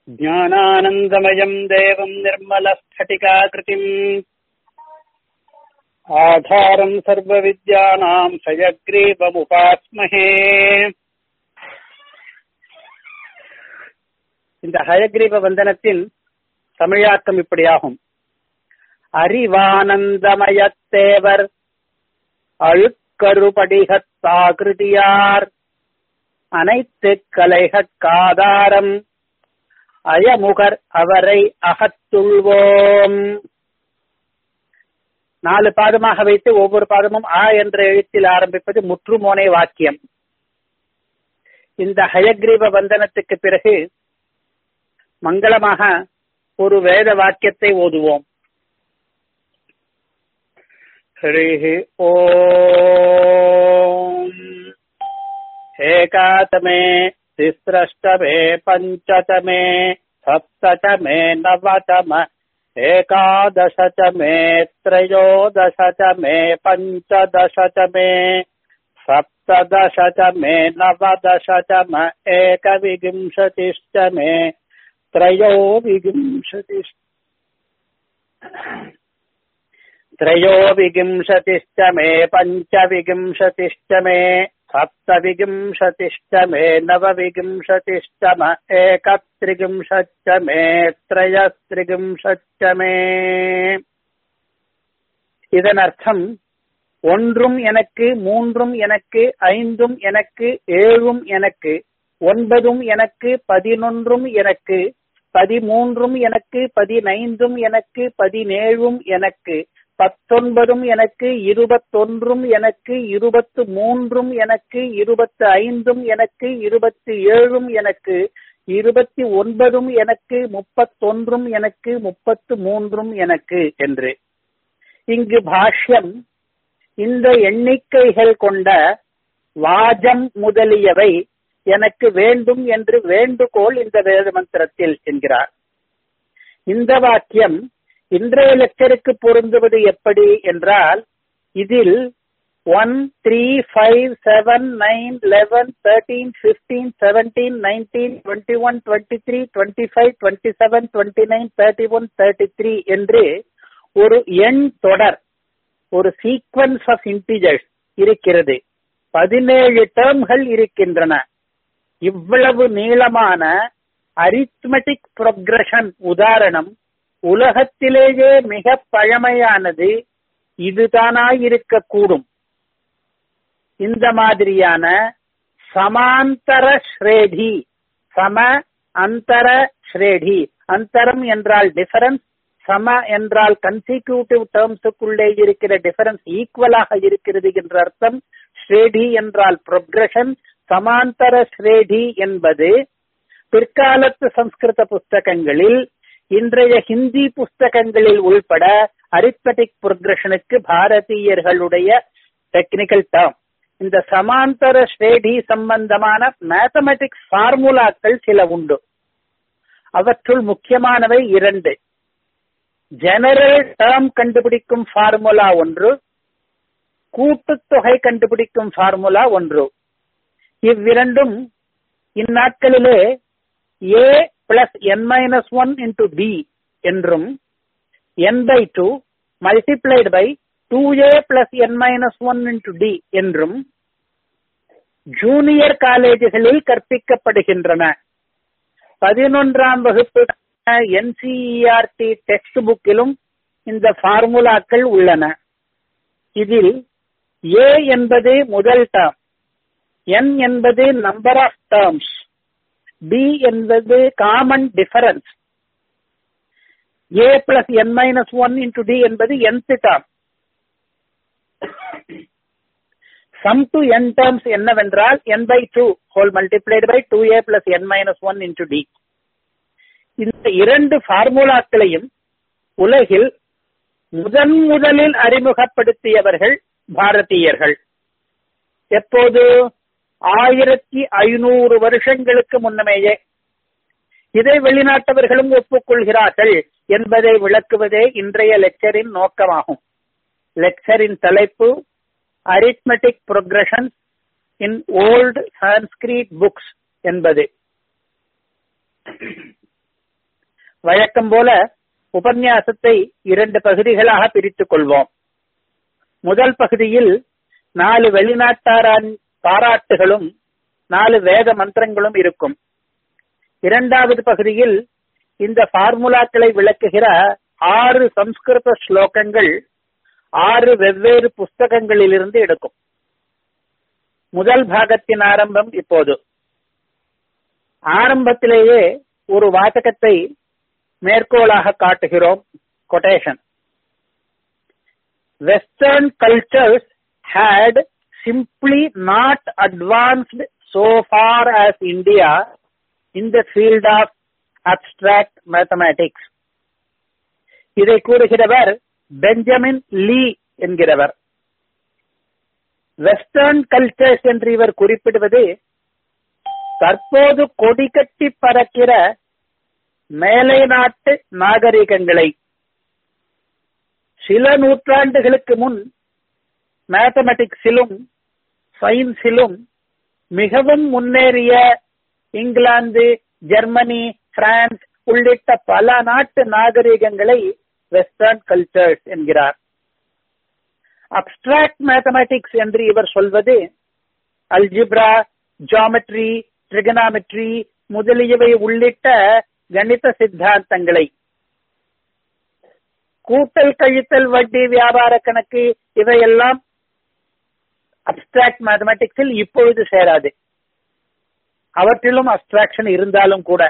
ज्ञानानन्दमयम् देवम् निर्मलस्फटिकाकृतिम् आधारम् सर्वविद्यानाम् हयग्रीवमुपास्महे இந்த ஹயக்ரீவ வந்தனத்தின் தமிழாக்கம் இப்படியாகும் அறிவானந்தமயத்தேவர் அழுக்கருபடிகத்தாகிருதியார் அனைத்து கலைகட்காதாரம் அயமுகர் அவரை அகத்துள்வோம் நாலு பாதமாக வைத்து ஒவ்வொரு பாதமும் ஆ என்ற எழுத்தில் ஆரம்பிப்பது முற்றுமோனை வாக்கியம் இந்த ஹயக்ரீவ வந்தனத்துக்கு பிறகு மங்களமாக ஒரு வேத வாக்கியத்தை ஓதுவோம் ஹரிஹி ஓம் ஏகாதமே तिस्रष्टमे पञ्चतमे सप्ततमे नवतम एकादश च मे त्रयोदश च मे पञ्चदश च मे सप्तदश च मे नवदश च म एकविंशतिश्च मे त्रयोविंशतिश्च त्रयोविंशतिश्च मे पञ्चविंशतिश्च मे सप्तविंशतिश्च मे नवविंशतिश्च म एकत्रिंशच्च मे त्रयस्त्रिंशच्च मे இதன் அர்த்தம் ஒன்றும் எனக்கு மூன்றும் எனக்கு ஐந்தும் எனக்கு ஏழும் எனக்கு ஒன்பதும் எனக்கு பதினொன்றும் எனக்கு பதிமூன்றும் எனக்கு பதினைந்தும் எனக்கு பதினேழும் எனக்கு பத்தொன்பதும் எனக்கு இருபத்தொன்றும் எனக்கு இருபத்து மூன்றும் எனக்கு இருபத்து ஐந்தும் எனக்கு இருபத்தி ஏழும் எனக்கு இருபத்தி ஒன்பதும் எனக்கு முப்பத்தொன்றும் எனக்கு முப்பத்து மூன்றும் எனக்கு என்று இங்கு பாஷ்யம் இந்த எண்ணிக்கைகள் கொண்ட வாஜம் முதலியவை எனக்கு வேண்டும் என்று வேண்டுகோள் இந்த வேத மந்திரத்தில் என்கிறார் இந்த வாக்கியம் இன்றைய லெக்சருக்கு பொருந்துவது எப்படி என்றால் இதில் one three five seven nine eleven thirteen fifteen seventeen nineteen twenty one twenty three twenty five twenty seven twenty nine thirty one thirty three என்று ஒரு எண் தொடர் ஒரு சீக்வன்ஸ் ஆஃப் இன்டிஜர்ஸ் இருக்கிறது பதினேழு டேர்ம்கள் இருக்கின்றன இவ்வளவு நீளமான அரித்மெட்டிக் ப்ரொக்ரஷன் உதாரணம் உலகத்திலேயே மிக பழமையானது இதுதானாயிருக்கக்கூடும் இந்த மாதிரியான சமாந்தர ஸ்ரேடி சம அந்தர ஸ்ரேடி அந்தரம் என்றால் டிஃபரன்ஸ் சம என்றால் கன்சிக்யூட்டிவ் டேர்ம்ஸுக்குள்ளே இருக்கிற டிஃபரன்ஸ் ஈக்குவலாக இருக்கிறது என்ற அர்த்தம் ஸ்ரேடி என்றால் ப்ரொக்ரஷன் சமாந்தர ஸ்ரேடி என்பது பிற்காலத்து சம்ஸ்கிருத புஸ்தகங்களில் இன்றைய ஹிந்தி புஸ்தகங்களில் உள்பட அரித்மெட்டிக் ப்ரொக்ரஷனுக்கு பாரதியர்களுடைய டெக்னிக்கல் டேர்ம் இந்த சமாந்தர ஸ்ரேடி சம்பந்தமான மேத்தமெட்டிக்ஸ் ஃபார்முலாக்கள் சில உண்டு அவற்றுள் முக்கியமானவை இரண்டு ஜெனரல் டேர்ம் கண்டுபிடிக்கும் ஃபார்முலா ஒன்று கூட்டுத்தொகை கண்டுபிடிக்கும் ஃபார்முலா ஒன்று இவ்விரண்டும் இந்நாட்களிலே a plus N minus one into d என்றும் n by two multiplied by two A plus N minus one into d என்றும் ஜூனியர் காலேஜுகளில் கற்பிக்கப்படுகின்றன பதினொன்றாம் வகுப்பு என்சிஇஆர்டி டெக்ஸ்ட் புக்கிலும் இந்த ஃபார்முலாக்கள் உள்ளன இதில் ஏ என்பது முதல் டேர்ம் என் என்பது நம்பர் ஆஃப் டேர்ம்ஸ் டி என்பது common difference a plus N minus one into d என்பது nth term sum to n terms என்னவென்றால் n by two whole multiplied by two A plus N minus one into d இந்த இரண்டு ஃபார்முலாக்களையும் உலகில் முதன் முதலில் அறிமுகப்படுத்தியவர்கள் பாரதியர்கள் எப்போது ஆயிரத்தி ஐநூறு வருஷங்களுக்கு முன்னமேயே இதை வெளிநாட்டவர்களும் ஒப்புக்கொள்கிறார்கள் என்பதை விளக்குவதே இன்றைய லெக்சரின் நோக்கமாகும் லெக்சரின் தலைப்பு arithmetic progression in old Sanskrit books என்பது வழக்கம் போல உபன்யாசத்தை இரண்டு பகுதிகளாக பிரித்துக் கொள்வோம் முதல் பகுதியில் நாலு வெளிநாட்டாரான் பாராட்டுகளும் நாலு வேத மந்திரங்களும் இருக்கும் இரண்டாவது பகுதியில் இந்த பார்முலாக்களை விளக்குகிற ஆறு சம்ஸ்கிருத ஸ்லோகங்கள் ஆறு வெவ்வேறு புஸ்தகங்களிலிருந்து எடுக்கும் முதல் பாகத்தின் ஆரம்பம் இப்போது ஆரம்பத்திலேயே ஒரு வாசகத்தை மேற்கோளாக காட்டுகிறோம் quotation western cultures had simply not advanced so far as India in the field of abstract mathematics. இதை கூறுகிறவர் பெஞ்சமின் லீ என்கிறவர் வெஸ்டர்ன் கல்ச்சர்ஸ் என்று இவர் குறிப்பிடுவது தற்போது கொடி கட்டி பறக்கிற மேலை நாட்டு நாகரிகங்களை சில நூற்றாண்டுகளுக்கு முன் மேத்தமெட்டிக்ஸிலும் சயின்ஸிலும் மிகவும் முன்னேறிய இங்கிலாந்து ஜெர்மனி பிரான்ஸ் உள்ளிட்ட பல நாட்டு நாகரிகங்களை வெஸ்டர்ன் கல்ச்சர்ஸ் என்கிறார் அப்டிராக்ட் மேத்தமெட்டிக்ஸ் என்று இவர் சொல்வது அல்ஜிப்ரா ஜாமெட்ரி ட்ரிகனாமெட்ரி முதலியவை உள்ளிட்ட கணித சித்தாந்தங்களை கூட்டல் கழித்தல் வட்டி வியாபார கணக்கு இவையெல்லாம் அப்டிராக்ட் மேத்தமெட்டிக்ஸில் இப்பொழுது சேராது அவற்றிலும் அப்டிராக்ஷன் இருந்தாலும் கூட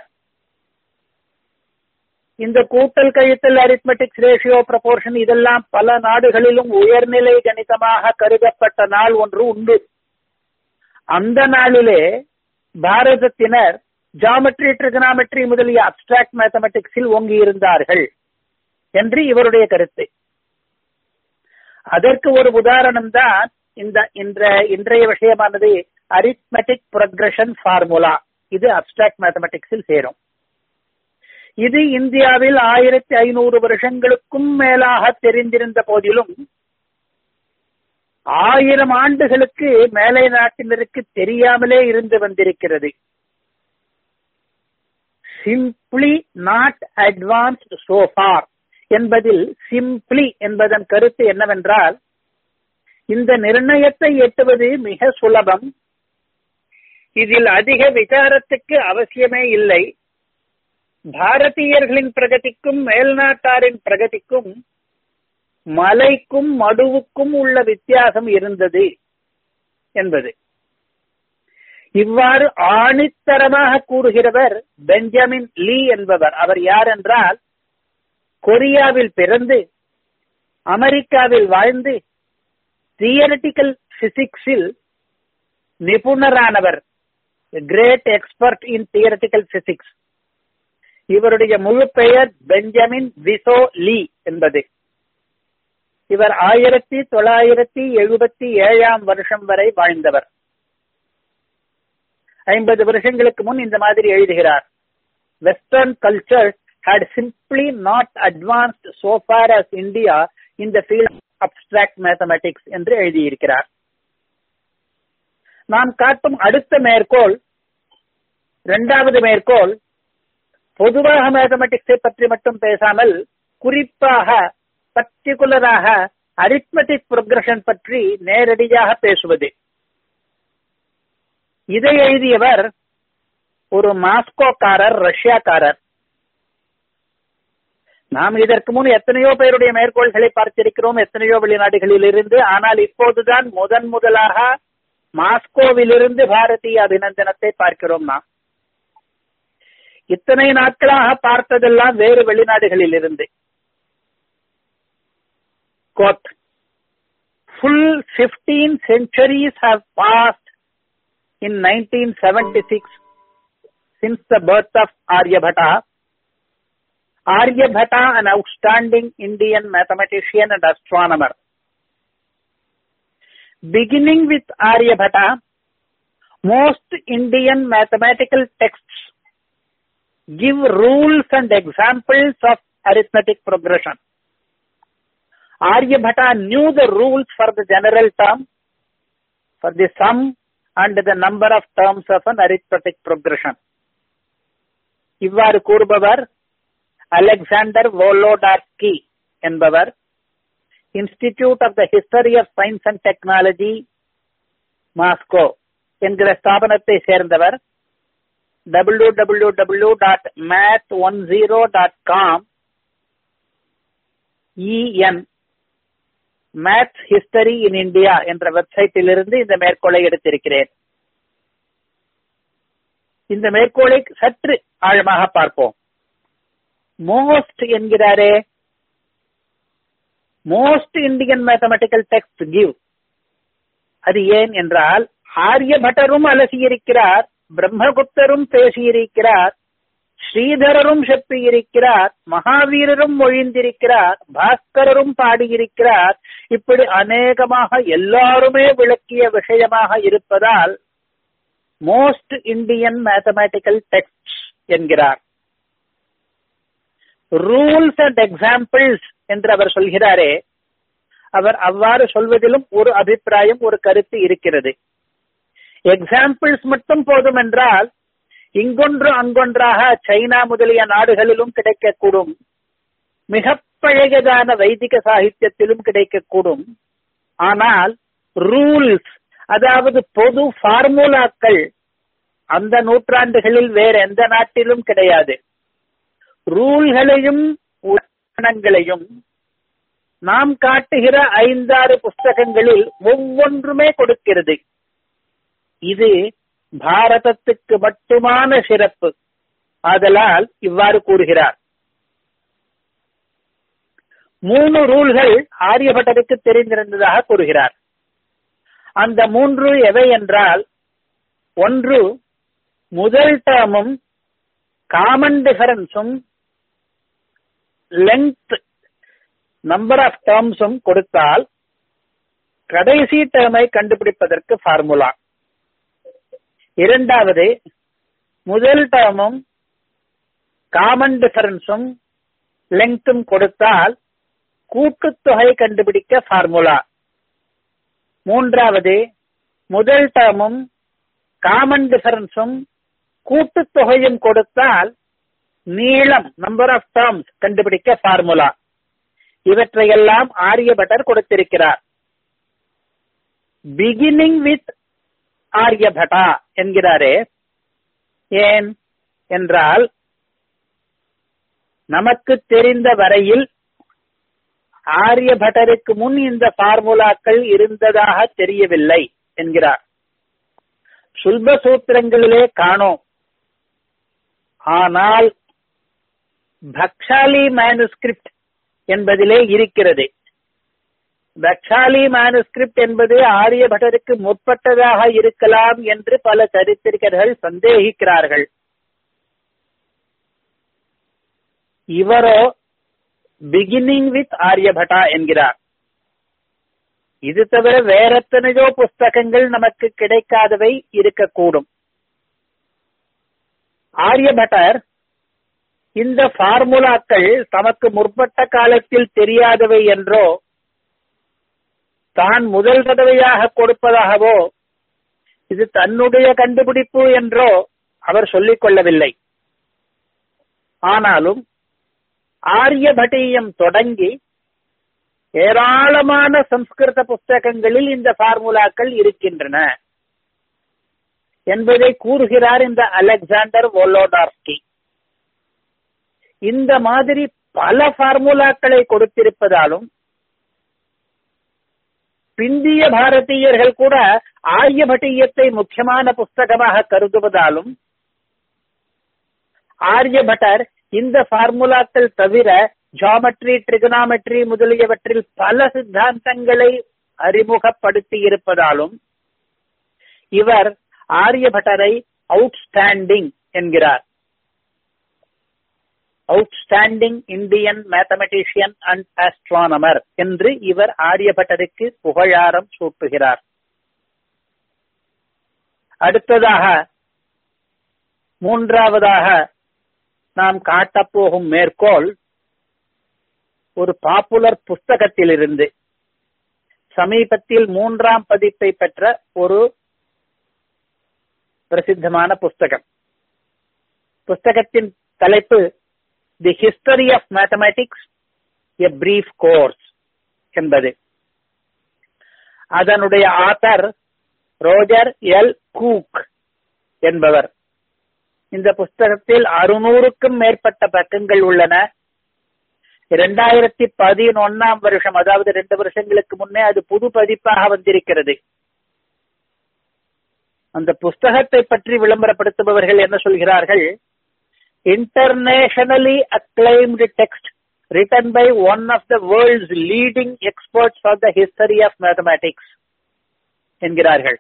இந்த கூட்டல் கழித்தல் அரித்மெட்டிக்ஸ் ரேஷியோ ப்ரப்போர்ஷன் இதெல்லாம் பல நாடுகளிலும் உயர்நிலை கணிதமாக கருதப்பட்ட நாள் ஒன்று உண்டு அந்த நாளிலே பாரதத்தினர் ஜாமெட்ரி ட்ரிகனாமெட்ரி முதலிய அப்டிராக்ட் மேத்தமெட்டிக்ஸில் ஓங்கி இருந்தார்கள் என்று இவருடைய கருத்து அதற்கு ஒரு உதாரணம் தான் இந்த இன்ற இன்றைய விஷயமானது அரித்மெட்டிக் ப்ரொக்ரஷன் ஃபார்முலா இது அப்டிராக்ட் மேத்தமெட்டிக்ஸில் சேரும் இது இந்தியாவில் ஆயிரத்தி ஐநூறு வருஷங்களுக்கும் மேலாக தெரிந்திருந்த போதிலும் ஆயிரம் ஆண்டுகளுக்கு மேலை நாட்டினருக்கு தெரியாமலே இருந்து வந்திருக்கிறது சிம்பிளி நாட் அட்வான்ஸ்ட் சோஃபார் என்பதில் சிம்பிளி என்பதன் கருத்து என்னவென்றால் இந்த நிர்ணயத்தை எட்டுவது மிக சுலபம் இதில் அதிக விசாரத்துக்கு அவசியமே இல்லை பாரதியர்களின் பிரகதிக்கும் மேல்நாட்டாரின் பிரகதிக்கும் மலைக்கும் மடுவுக்கும் உள்ள வித்தியாசம் இருந்தது என்பது இவ்வாறு ஆணித்தரமாக கூறுகிறவர் பெஞ்சமின் லீ என்பவர் அவர் யார் என்றால் கொரியாவில் பிறந்து அமெரிக்காவில் வாழ்ந்து தியரட்டிக்கல் பிசிக்ஸில் நிபுணரானவர் great expert in theoretical physics இவருடைய முழு பெயர் பெஞ்சமின் விசோ லீ என்பது இவர் ஆயிரத்தி தொள்ளாயிரத்தி எழுபத்தி ஏழாம் வருஷம் வரை வாழ்ந்தவர் ஐம்பது வருஷங்களுக்கு முன் இந்த மாதிரி எழுதுகிறார் western culture had simply not advanced so far as India in the field of abstract mathematics என்று எழுதியிருக்கிறார் நாம் காட்டும் அடுத்த மேற்கோள் இரண்டாவது மேற்கோள் பொதுவாக மேத்தமெட்டிக்ஸை பற்றி மட்டும் பேசாமல் குறிப்பாக பர்டிகுலராக அரித்மெட்டிக் ப்ரோக்ரஷன் பற்றி நேரடியாக பேசுவது இதை எழுதியவர் ஒரு மாஸ்கோக்காரர் ரஷ்யாக்காரர் நாம் இதற்கு முன் எத்தனையோ பேருடைய மேற்கோள்களை பார்த்திருக்கிறோம் எத்தனையோ வெளிநாடுகளில் இருந்து ஆனால் இப்போதுதான் முதன் முதலாக மாஸ்கோவிலிருந்து பாரதிய அபிநந்தனத்தை பார்க்கிறோம் நாம் இத்தனை நாட்களாக பார்த்ததெல்லாம் வேறு வெளிநாடுகளில் இருந்து quote full fifteen centuries have passed in nineteen seventy six since the birth of Aryabhata Aryabhatta, an outstanding Indian mathematician and astronomer. Beginning with Aryabhatta, most Indian mathematical texts give rules and examples of arithmetic progression. Aryabhatta knew the rules for the general term, for the sum and the number of terms of an arithmetic progression. இவ்வாறு கூறுபவர் Alexander Volodarsky என்பவர் institute of the history of science and technology Moscow என்கிற ஸ்தாபனத்தை சேர்ந்தவர் W W W dot math one zero dot com en maths history in India என்ற வெப்சைட்டில் இருந்து இந்த மேற்கோளை எடுத்திருக்கிறேன் இந்த மேற்கோளை சற்று ஆழமாக பார்ப்போம் மோஸ்ட் என்கிறாரே most Indian mathematical text give அது ஏன் என்றால் ஆரியபட்டரும் அலசியிருக்கிறார் பிரம்மகுப்தரும் பேசியிருக்கிறார் ஸ்ரீதரரும் செப்பியிருக்கிறார் மகாவீரரும் மொழிந்திருக்கிறார் பாஸ்கரரும் பாடியிருக்கிறார் இப்படி அநேகமாக எல்லாருமே விளக்கிய விஷயமாக இருப்பதால் மோஸ்ட் இந்தியன் மேத்தமேட்டிக்கல் டெக்ஸ்ட் என்கிறார் ரூல்ஸ் அண்ட் எக்ஸாம்பிள்ஸ் என்று அவர் சொல்கிறாரே அவர் அவ்வாறு சொல்வதிலும் ஒரு அபிப்பிராயம் ஒரு கருத்து இருக்கிறது எக்ஸாம்பிள்ஸ் மட்டும் போதும் என்றால் இங்கொன்று அங்கொன்றாக சைனா முதலிய நாடுகளிலும் கிடைக்கக்கூடும் மிக பழையதான வைதிக சாகித்யத்திலும் கிடைக்கக்கூடும் ஆனால் ரூல்ஸ் அதாவது பொது ஃபார்முலாக்கள் அந்த நூற்றாண்டுகளில் வேற எந்த நாட்டிலும் கிடையாது ரூல்களையும் உதாரணங்களையும் நாம் காட்டுகிற ஐந்தாறு புஸ்தகங்களில் ஒவ்வொன்றுமே கொடுக்கிறது இது பாரதத்துக்கு மட்டுமான சிறப்பு ஆதலால் இவ்வாறு கூறுகிறார் மூணு ரூல்கள் ஆரியபட்டருக்கு தெரிந்திருந்ததாக கூறுகிறார் அந்த மூன்று எவை என்றால் ஒன்று முதல் டேர்மும் காமன் டிஃபரன்ஸும் லெங்த் நம்பர் ஆஃப் டேர்ம்ஸும் கொடுத்தால் கடைசி டேர்மை கண்டுபிடிப்பதற்கு ஃபார்முலா இரண்டாவது முதல் டேர்மும் காமன் டிஃபரன்ஸும் லெங்த்தும் கொடுத்தால் கூட்டுத்தொகை கண்டுபிடிக்க ஃபார்முலா மூன்றாவது முதல் டேர்மும் காமன் டிஃபரன்ஸும் கூட்டுத்தொகையும் கொடுத்தால் நீளம் நம்பர் ஆஃப் டேர்ம்ஸ் கண்டுபிடிக்க ஃபார்முலா இவற்றையெல்லாம் ஆரியபட்டர் கொடுத்திருக்கிறார் பிகினிங் வித் ஆரியபட்டா என்கிறாரே ஏன் என்றால் நமக்கு தெரிந்த வரையில் ஆரியபட்டருக்கு முன் இந்த பார்முலாக்கள் இருந்ததாக தெரியவில்லை என்கிறார் சுல்ப சூத்திரங்களிலே காணோம் ஆனால் பக்ஷாலி மேனுஸ்கிரிப்ட் என்பதிலே இருக்கிறது பக்ஷாலி மேனுஸ்கிரிப்ட் என்பது ஆரியபட்டருக்கு முற்பட்டதாக இருக்கலாம் என்று பல சரித்திரிகர்கள் சந்தேகிக்கிறார்கள் இவரோ பிகினிங் வித் ஆரியபட்டா என்கிறார் இது தவிர வேற எத்தனையோ புஸ்தகங்கள் நமக்கு கிடைக்காதவை இருக்கக்கூடும் ஆரியபட்டர் இந்த ஃபார்முலாக்கள் தமக்கு முற்பட்ட காலத்தில் தெரியாதவை என்றோ தான் முதல் தடவையாக கொடுப்பதாகவோ இது தன்னுடைய கண்டுபிடிப்பு என்றோ அவர் சொல்லிக் கொள்ளவில்லை ஆனாலும் ஆரியபட்டியம் தொடங்கி ஏராளமான சம்ஸ்கிருத புஸ்தகங்களில் இந்த ஃபார்முலாக்கள் இருக்கின்றன என்பதை கூறுகிறார் இந்த அலெக்சாண்டர் வோலோடார்ஸ்கி இந்த மாதிரி பல ஃபார்முலாக்களை கொடுத்திருப்பதாலும் பிந்திய பாரதீயர்கள் கூட ஆரியபட்டியத்தை முக்கியமான புஸ்தகமாக கருதுவதாலும் ஆரியபட்டர் இந்த ஃபார்முலாக்கள் தவிர ஜாமெட்ரி ட்ரிகனாமெட்ரி முதலியவற்றில் பல சித்தாந்தங்களை அறிமுகப்படுத்தி இருப்பதாலும் இவர் ஆரியபட்டரை அவுட்ஸ்டாண்டிங் என்கிறார் outstanding Indian mathematician and astronomer என்று இவர் ஆரியபட்டருக்கு புகழாரம் சூட்டுகிறார் அடுத்ததாக மூன்றாவதாக நாம் காட்டப்போகும் மேற்கோள் ஒரு பாப்புலர் புஸ்தகத்திலிருந்து சமீபத்தில் மூன்றாம் பதிப்பை பெற்ற ஒரு பிரசித்தமான புஸ்தகம் புஸ்தகத்தின் தலைப்பு the history of mathematics a brief course என்பது அதனுடைய ஆத்தர் ரோஜர் எல் கூக் என்பவர் இந்த புஸ்தகத்தில் அறுநூறுக்கும் மேற்பட்ட பக்கங்கள் உள்ளன இரண்டாயிரத்தி பதினொன்னாம் வருஷம் அதாவது ரெண்டு வருஷங்களுக்கு முன்னே அது புது பதிப்பாக வந்திருக்கிறது அந்த புஸ்தகத்தை பற்றி விளம்பரப்படுத்துபவர்கள் என்ன சொல்கிறார்கள் internationally acclaimed text written by one of the world's leading experts for the history of mathematics என்கிறார்கள்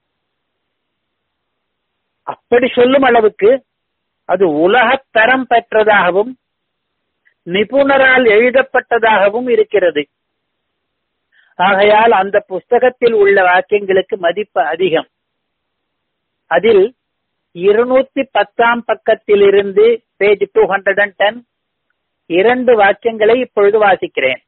அப்படி சொல்லும் அளவுக்கு அது உலகத் தரம் பெற்றதாகவும் நிபுணரால் எழுதப்பட்டதாகவும் இருக்கிறது ஆகையால் அந்த புஸ்தகத்தில் உள்ள வாக்கியங்களுக்கு மதிப்பு அதிகம் அதில் இருநூத்தி பத்தாம் பக்கத்திலிருந்து page two hundred and ten இரண்டு வாக்கியங்களை இப்பொழுது வாசிக்கிறேன்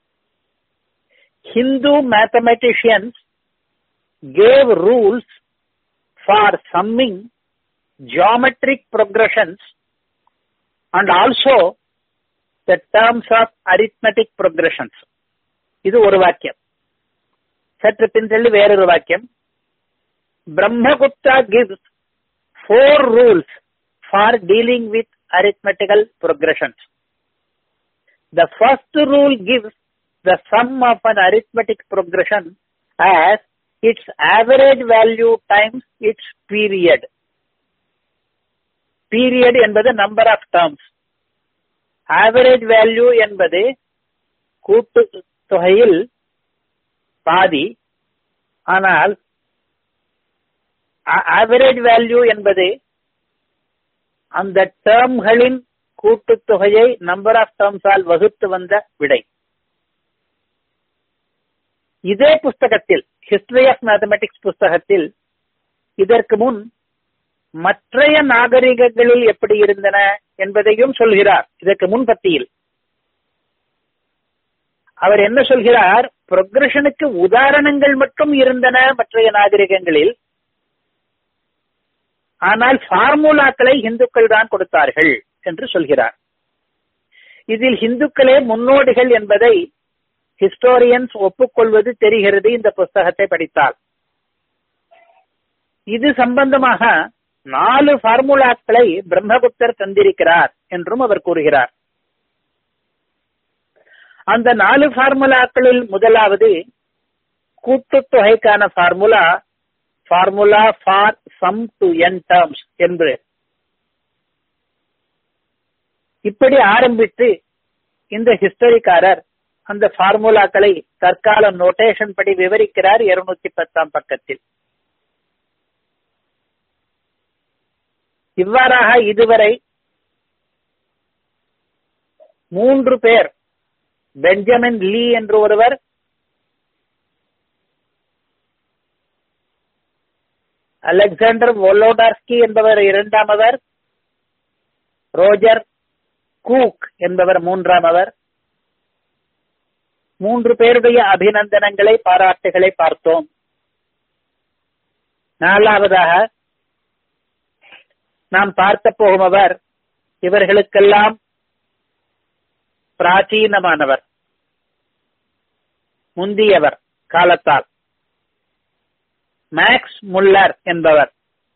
Hindu mathematicians gave rules for summing geometric progressions and also the terms of arithmetic progressions இது ஒரு வாக்கியம் சற்று பின் சொல்லி வேறொரு வாக்கியம் Brahmagupta gives four rules for dealing with arithmetical progressions. The first rule gives the sum of an arithmetic progression as its average value times its period. Period என்பது number of terms. Average value என்பது கூட்டு தொகையில் பாதி ஆனால் average value என்பது அந்த டேர்ம்களின் கூட்டுத்தொகையை number of டேர்ம்ஸால் வகுத்து வந்த விடை இதே புஸ்தகத்தில் ஹிஸ்டரி ஆஃப் மேத்தமெட்டிக்ஸ் புஸ்தகத்தில் இதற்கு முன் மற்றைய நாகரிகங்களில் எப்படி இருந்தன என்பதையும் சொல்கிறார் இதற்கு முன் பத்தியில் அவர் என்ன சொல்கிறார் ப்ரொக்ரஷனுக்கு உதாரணங்கள் மட்டும் இருந்தன மற்றைய நாகரிகங்களில் ஆனால் ஃபார்முலாக்களை இந்துக்கள் தான் கொடுத்தார்கள் என்று சொல்கிறார் இதில் இந்துக்களே முன்னோடிகள் என்பதை ஹிஸ்டோரியன்ஸ் ஒப்புக்கொள்வது தெரிகிறது இந்த புஸ்தகத்தை படித்தால் இது சம்பந்தமாக நாலு ஃபார்முலாக்களை பிரம்மகுப்தர் தந்திருக்கிறார் என்றும் அவர் கூறுகிறார் அந்த நாலு ஃபார்முலாக்களில் முதலாவது கூட்டுத்தொகைக்கான formula formula for sum to n terms என்று இப்படி ஆரம்பித்து இந்த ஹிஸ்டரிக்காரர் அந்த ஃபார்முலாக்களை தற்கால நோட்டேஷன் படி விவரிக்கிறார் இருநூத்தி பத்தாம் பக்கத்தில் இவ்வாறாக இதுவரை மூன்று பேர் பெஞ்சமின் லீ என்று ஒருவர் அலெக்சாண்டர் ஒலோடார்ஸ்கி என்பவர் இரண்டாமவர் ரோஜர் கூக் என்பவர் மூன்றாமவர் மூன்று பேருடைய அபிநந்தனங்களை பாராட்டுகளை பார்த்தோம் நாலாவதாக நாம் பார்க்க போகுமவர் இவர்களுக்கெல்லாம் பிராச்சீனமானவர் முந்தியவர் காலத்தால் மேக்ஸ் முல்லர் என்பவர்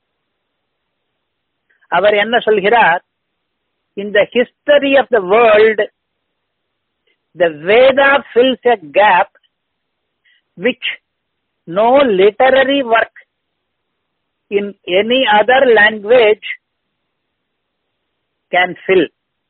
அவர் என்ன சொல்கிறார் இந்த history of the world the Veda fills a gap which no literary work in any other language can fill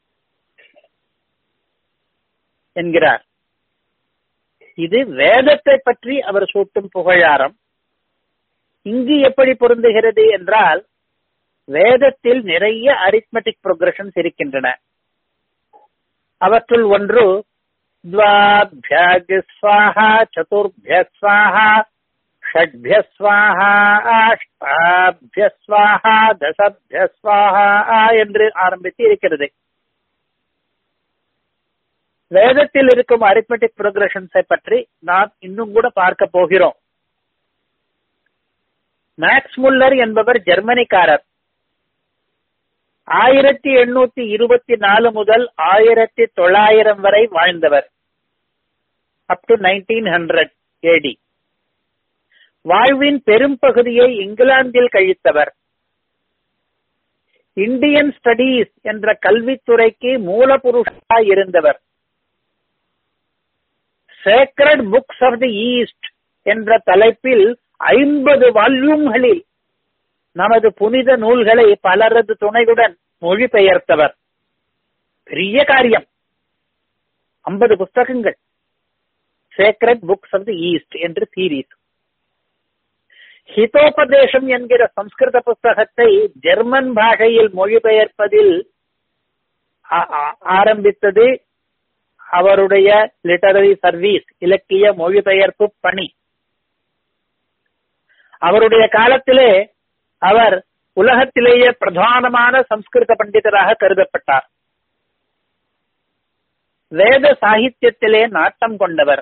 என்கிறார் இது வேதத்தை பற்றி அவர் சூட்டும் புகழாரம் இங்கு எப்படி பொருந்துகிறது என்றால் வேதத்தில் நிறைய அரித்மெட்டிக் ப்ரோக்ரஷன்ஸ் இருக்கின்றன அவற்றுள் ஒன்று द्वाभ्याग्स्वाहा चतुर्भ्यस्वाहा षड्भ्यस्वाहा அஷ்டாபியஸ்வாஹா தசபியஸ்வாஹா என்று ஆரம்பித்து இருக்கிறது வேதத்தில் இருக்கும் அரித்மெட்டிக் ப்ரோக்ரஷன்ஸை பற்றி நாம் இன்னும் கூட பார்க்க போகிறோம் மேக்ஸ் முல்லர் என்பவர் ஜெர்மனிக்காரர் ஆயிரத்தி எண்ணூத்தி இருபத்தி நாலு முதல் ஆயிரத்தி தொள்ளாயிரம் வரை வாழ்ந்தவர் up to nineteen hundred AD வாழ்வின் பெரும் பகுதியை இங்கிலாந்தில் கழித்தவர் இந்தியன் ஸ்டடீஸ் என்ற கல்வித்துறைக்கு மூலபுருஷாய் இருந்தவர் sacred books of the East என்ற தலைப்பில் ஐம்பது வால்யூம்களில் நமது புனித நூல்களை பலரது துணையுடன் மொழிபெயர்த்தவர் பெரிய காரியம் ஐம்பது புஸ்தகங்கள் sacred books of the East என்று சீரீஸ் ஹிதோபதேசம் என்கிற சம்ஸ்கிருத புஸ்தகத்தை ஜெர்மன் பாஷையில் மொழிபெயர்ப்பதில் ஆரம்பித்தது அவருடைய லிட்டரரி சர்வீஸ் இலக்கிய மொழிபெயர்ப்பு பணி அவருடைய காலத்திலே அவர் உலகத்திலேயே பிரதானமான சம்ஸ்கிருத பண்டிதராக கருதப்பட்டார் வேத சாகித்யத்திலே நாட்டம் கொண்டவர்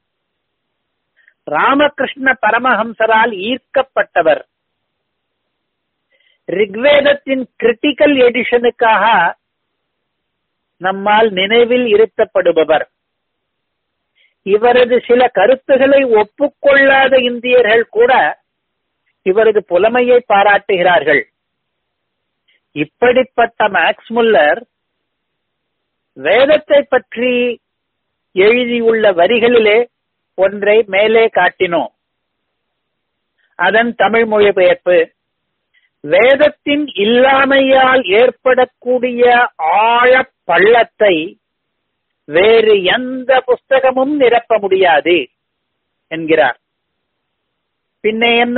ராமகிருஷ்ண பரமஹம்சரால் ஈர்க்கப்பட்டவர் ரிக்வேதத்தின் கிரிட்டிக்கல் எடிஷனுக்காக நம்மால் நினைவில் இருத்தப்படுபவர் இவரது சில கருத்துக்களை ஒப்புக்கொள்ளாத இந்தியர்கள் கூட இவரது புலமையை பாராட்டுகிறார்கள் இப்படிப்பட்ட மேக்ஸ் முல்லர் வேதத்தை பற்றி எழுதியுள்ள வரிகளிலே ஒன்றை மேலே காட்டினோம் அதன் தமிழ் மொழிபெயர்ப்பு வேதத்தின் இல்லாமையால் ஏற்படக்கூடிய ஆழ பள்ளத்தை வேறு எந்த புஸ்தகமும் நிரப்ப முடியாது என்கிறார் பின்ன என்ன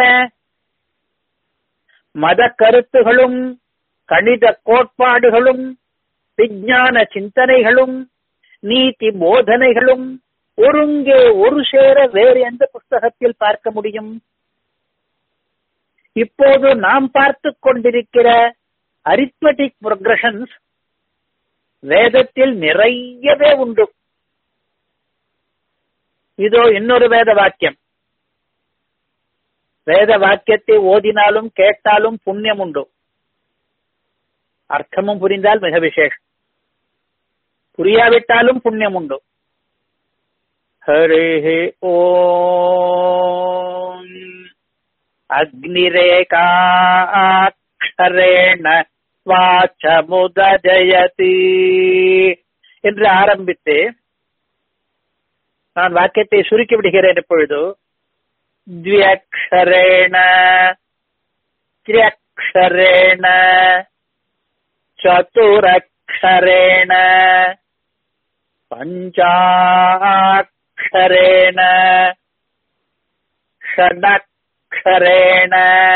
மத கருத்துகளும் கணித கோட்பாடுகளும் விஞ்ஞான சிந்தனைகளும் நீதி போதனைகளும் ஒருங்கே ஒரு சேர வேறு எந்த புஸ்தகத்தில் பார்க்க முடியும் இப்போது நாம் பார்த்து கொண்டிருக்கிற அரித்மெட்டிக் ப்ரொக்ரஷன்ஸ் வேதத்தில் நிறையவே உண்டு இதோ இன்னொரு வேத வாக்கியம் வேத வாக்கியத்தை ஓதினாலும் கேட்டாலும் புண்ணியம் உண்டு அர்த்தமும் புரிந்தால் மிக விசேஷம் புரியாவிட்டாலும் புண்ணியம் உண்டு हरिः ॐ அக்னிரேகாட்சரேண வாச்சமுதஜயதி என்று ஆரம்பித்து நான் வாக்கியத்தை சுருக்கி விடுகிறேன் இப்பொழுது द्व्यक्षरेण त्र्यक्षरेण चतुरक्षरेण पञ्चाक्षरेण षडक्षरेण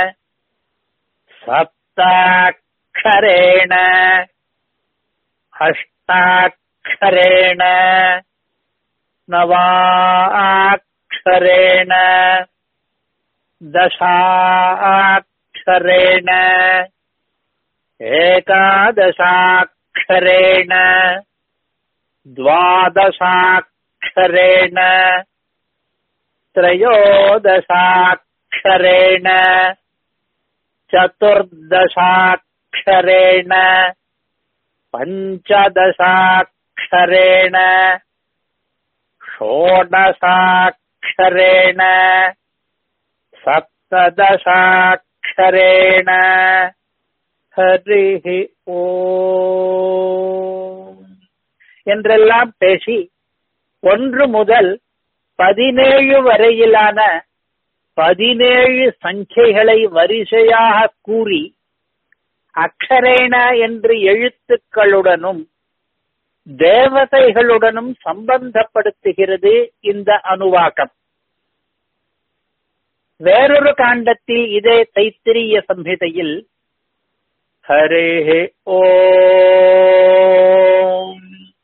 सप्ताक्षरेण अष्टाक्षरेण नवाक्षरेण दशाक्षरेण एकादशाक्षरेण द्वादशाक्षरेण त्रयोदशाक्षरेण चतुर्दशाक्षरेण पञ्चदशाक्षरेण षोडशाक्षरेण சப்ததசாட்சரேண ஹரிஹி ஓம் என்றெல்லாம் பேசி ஒன்று முதல் பதினேழு வரையிலான பதினேழு சங்கைகளை வரிசையாக கூறி அக்ஷரேண என்று எழுத்துக்களுடனும் தேவதைகளுடனும் சம்பந்தப்படுத்துகிறது இந்த அணுவாக்கம் வேறொரு காண்டத்தில் இதே தைத்திரிய சம்ஹிதையில் ஹரே ஓம்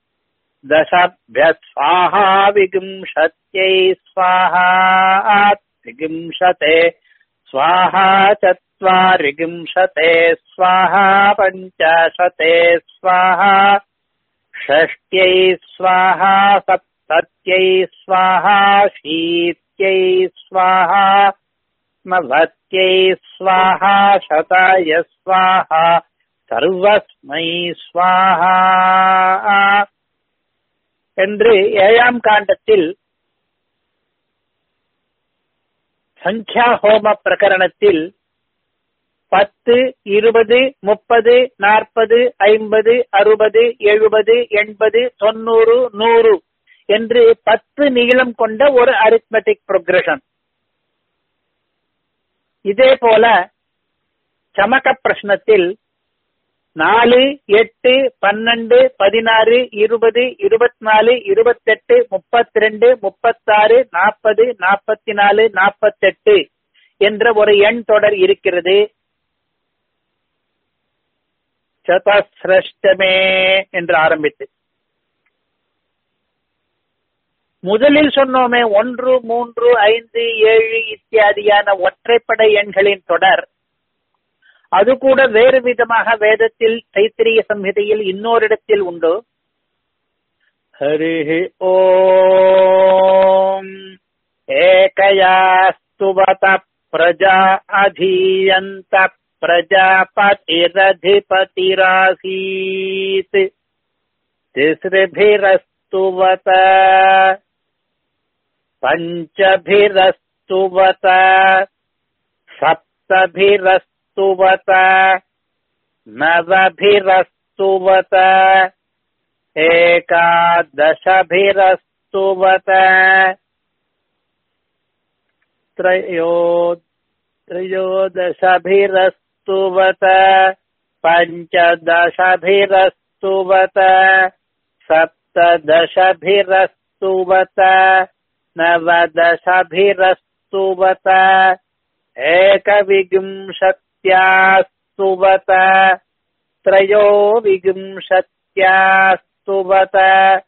दशभ्यस्वाहा विगुंशत्यै स्वाहा त्रिगिंशते स्वाहा चत्वारिगिंशते स्वाहा पञ्चाशते स्वाहा षष्ट्यै स्वाहा सप्तत्यै स्वाहा शीत्यै स्वाहा नवत्यै स्वाहा शताय स्वाहा சர்வஸ்மை ஸ்வாஹா என்று ஏழாம் காண்டத்தில் சங்கியா ஹோம பிரகரணத்தில் பத்து இருபது முப்பது நாற்பது ஐம்பது அறுபது எழுபது எண்பது தொண்ணூறு நூறு என்று பத்து நீளம் கொண்ட ஒரு அரித்மெட்டிக் ப்ரோக்ரஷன் இதே போல சமக பிரश्னத்தில் நாலு எட்டு பன்னெண்டு பதினாறு இருபது இருபத்தி நாலு இருபத்தெட்டு முப்பத்தி ரெண்டு முப்பத்தாறு நாற்பது நாற்பத்தி நாலு நாற்பத்தெட்டு என்ற ஒரு எண் தொடர் இருக்கிறது சதசிரஷ்டமே என்று ஆரம்பித்து முதலில் சொன்னோமே ஒன்று மூன்று ஐந்து ஏழு இத்தியாதியான ஒற்றைப்படை எண்களின் தொடர் அது கூட வேறு விதமாக வேதத்தில் தைத்திரிய சம்ஹிதையில் இன்னொரிடத்தில் உண்டு ஹரி ஓம் ஏகயாஸ்துவத பிரஜா அதீயந்த प्रजापतिरधिपतिरासीत् तिसृभिरस्तुवत पञ्चभिरस्तुवत सप्तभिरस्तुवत नवभिरस्तुवत एकादशभिरस्तुवत त्रयो त्रयोदशभिरस्तुवत पञ्चदशभिरस्तुवत सप्तदशभिरस्तुवत नवदशभिरस्तुवत एकविंशत्यास्तुवत त्रयोविंशत्यास्तुवत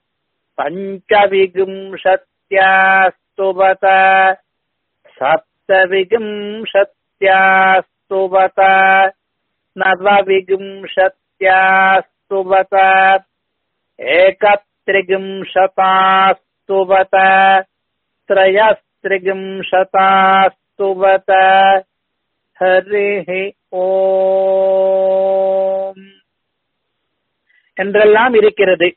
पञ्चविंशत्यास्तुवत सप्तविंशत्यास्तुवत नवविंशत्यास्तुवत एकत्रिंशतास्तुवत त्रयस्त्रिंशतास्तुवत हरिः ஓம் என்றெல்லாம் இருக்கிறது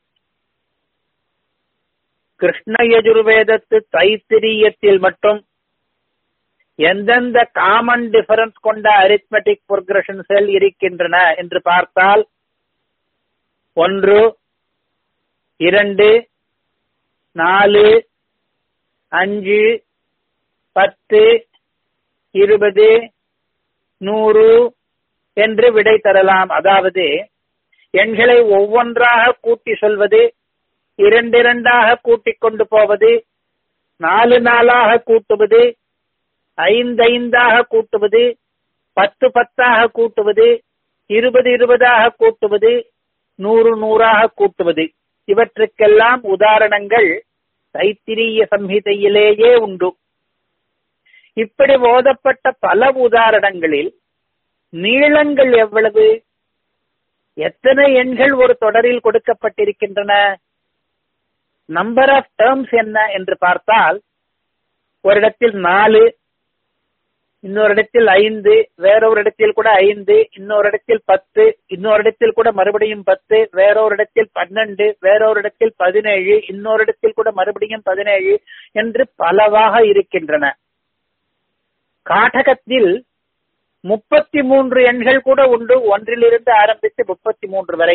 கிருஷ்ண யஜுர்வேதத்து தைத்திரியத்தில் மட்டும் எந்தெந்த காமன் டிஃபரன்ஸ் கொண்ட அரித்மெட்டிக் ப்ரோக்ரஷன்ஸ்கள் இருக்கின்றன என்று பார்த்தால் ஒன்று இரண்டு நாலு அஞ்சு பத்து இருபது நூறு என்று விடை தரலாம் அதாவது எண்களை ஒவ்வொன்றாக கூட்டி சொல்வது இரண்டிரண்டாக கூட்டிக் கொண்டு போவது நாலு நாளாக கூட்டுவது ஐந்தைந்தாக கூட்டுவது பத்து பத்தாக கூட்டுவது இருபது இருபதாக கூட்டுவது நூறு நூறாக கூட்டுவது இவற்றுக்கெல்லாம் உதாரணங்கள் தைத்திரிய சம்ஹிதையிலேயே உண்டு இப்படி ஓதப்பட்ட பல உதாரணங்களில் நீளங்கள் எவ்வளவு எத்தனை எண்கள் ஒரு தொடரில் கொடுக்கப்பட்டிருக்கின்றன நம்பர் ஆஃப் டேர்ம்ஸ் என்ன என்று பார்த்தால் ஒரு இடத்தில் நாலு இன்னொரு இடத்தில் ஐந்து வேறொரு இடத்தில் கூட ஐந்து இன்னொரு இடத்தில் பத்து இன்னொரு இடத்தில் கூட மறுபடியும் பத்து வேறொரு இடத்தில் பன்னெண்டு வேறொரு இடத்தில் பதினேழு இன்னொரு இடத்தில் கூட மறுபடியும் பதினேழு என்று பலவாக இருக்கின்றன காட்டகத்தில் முப்பத்தி மூன்று எண்கள் கூட உண்டு ஒன்றிலிருந்து ஆரம்பித்து முப்பத்தி மூன்று வரை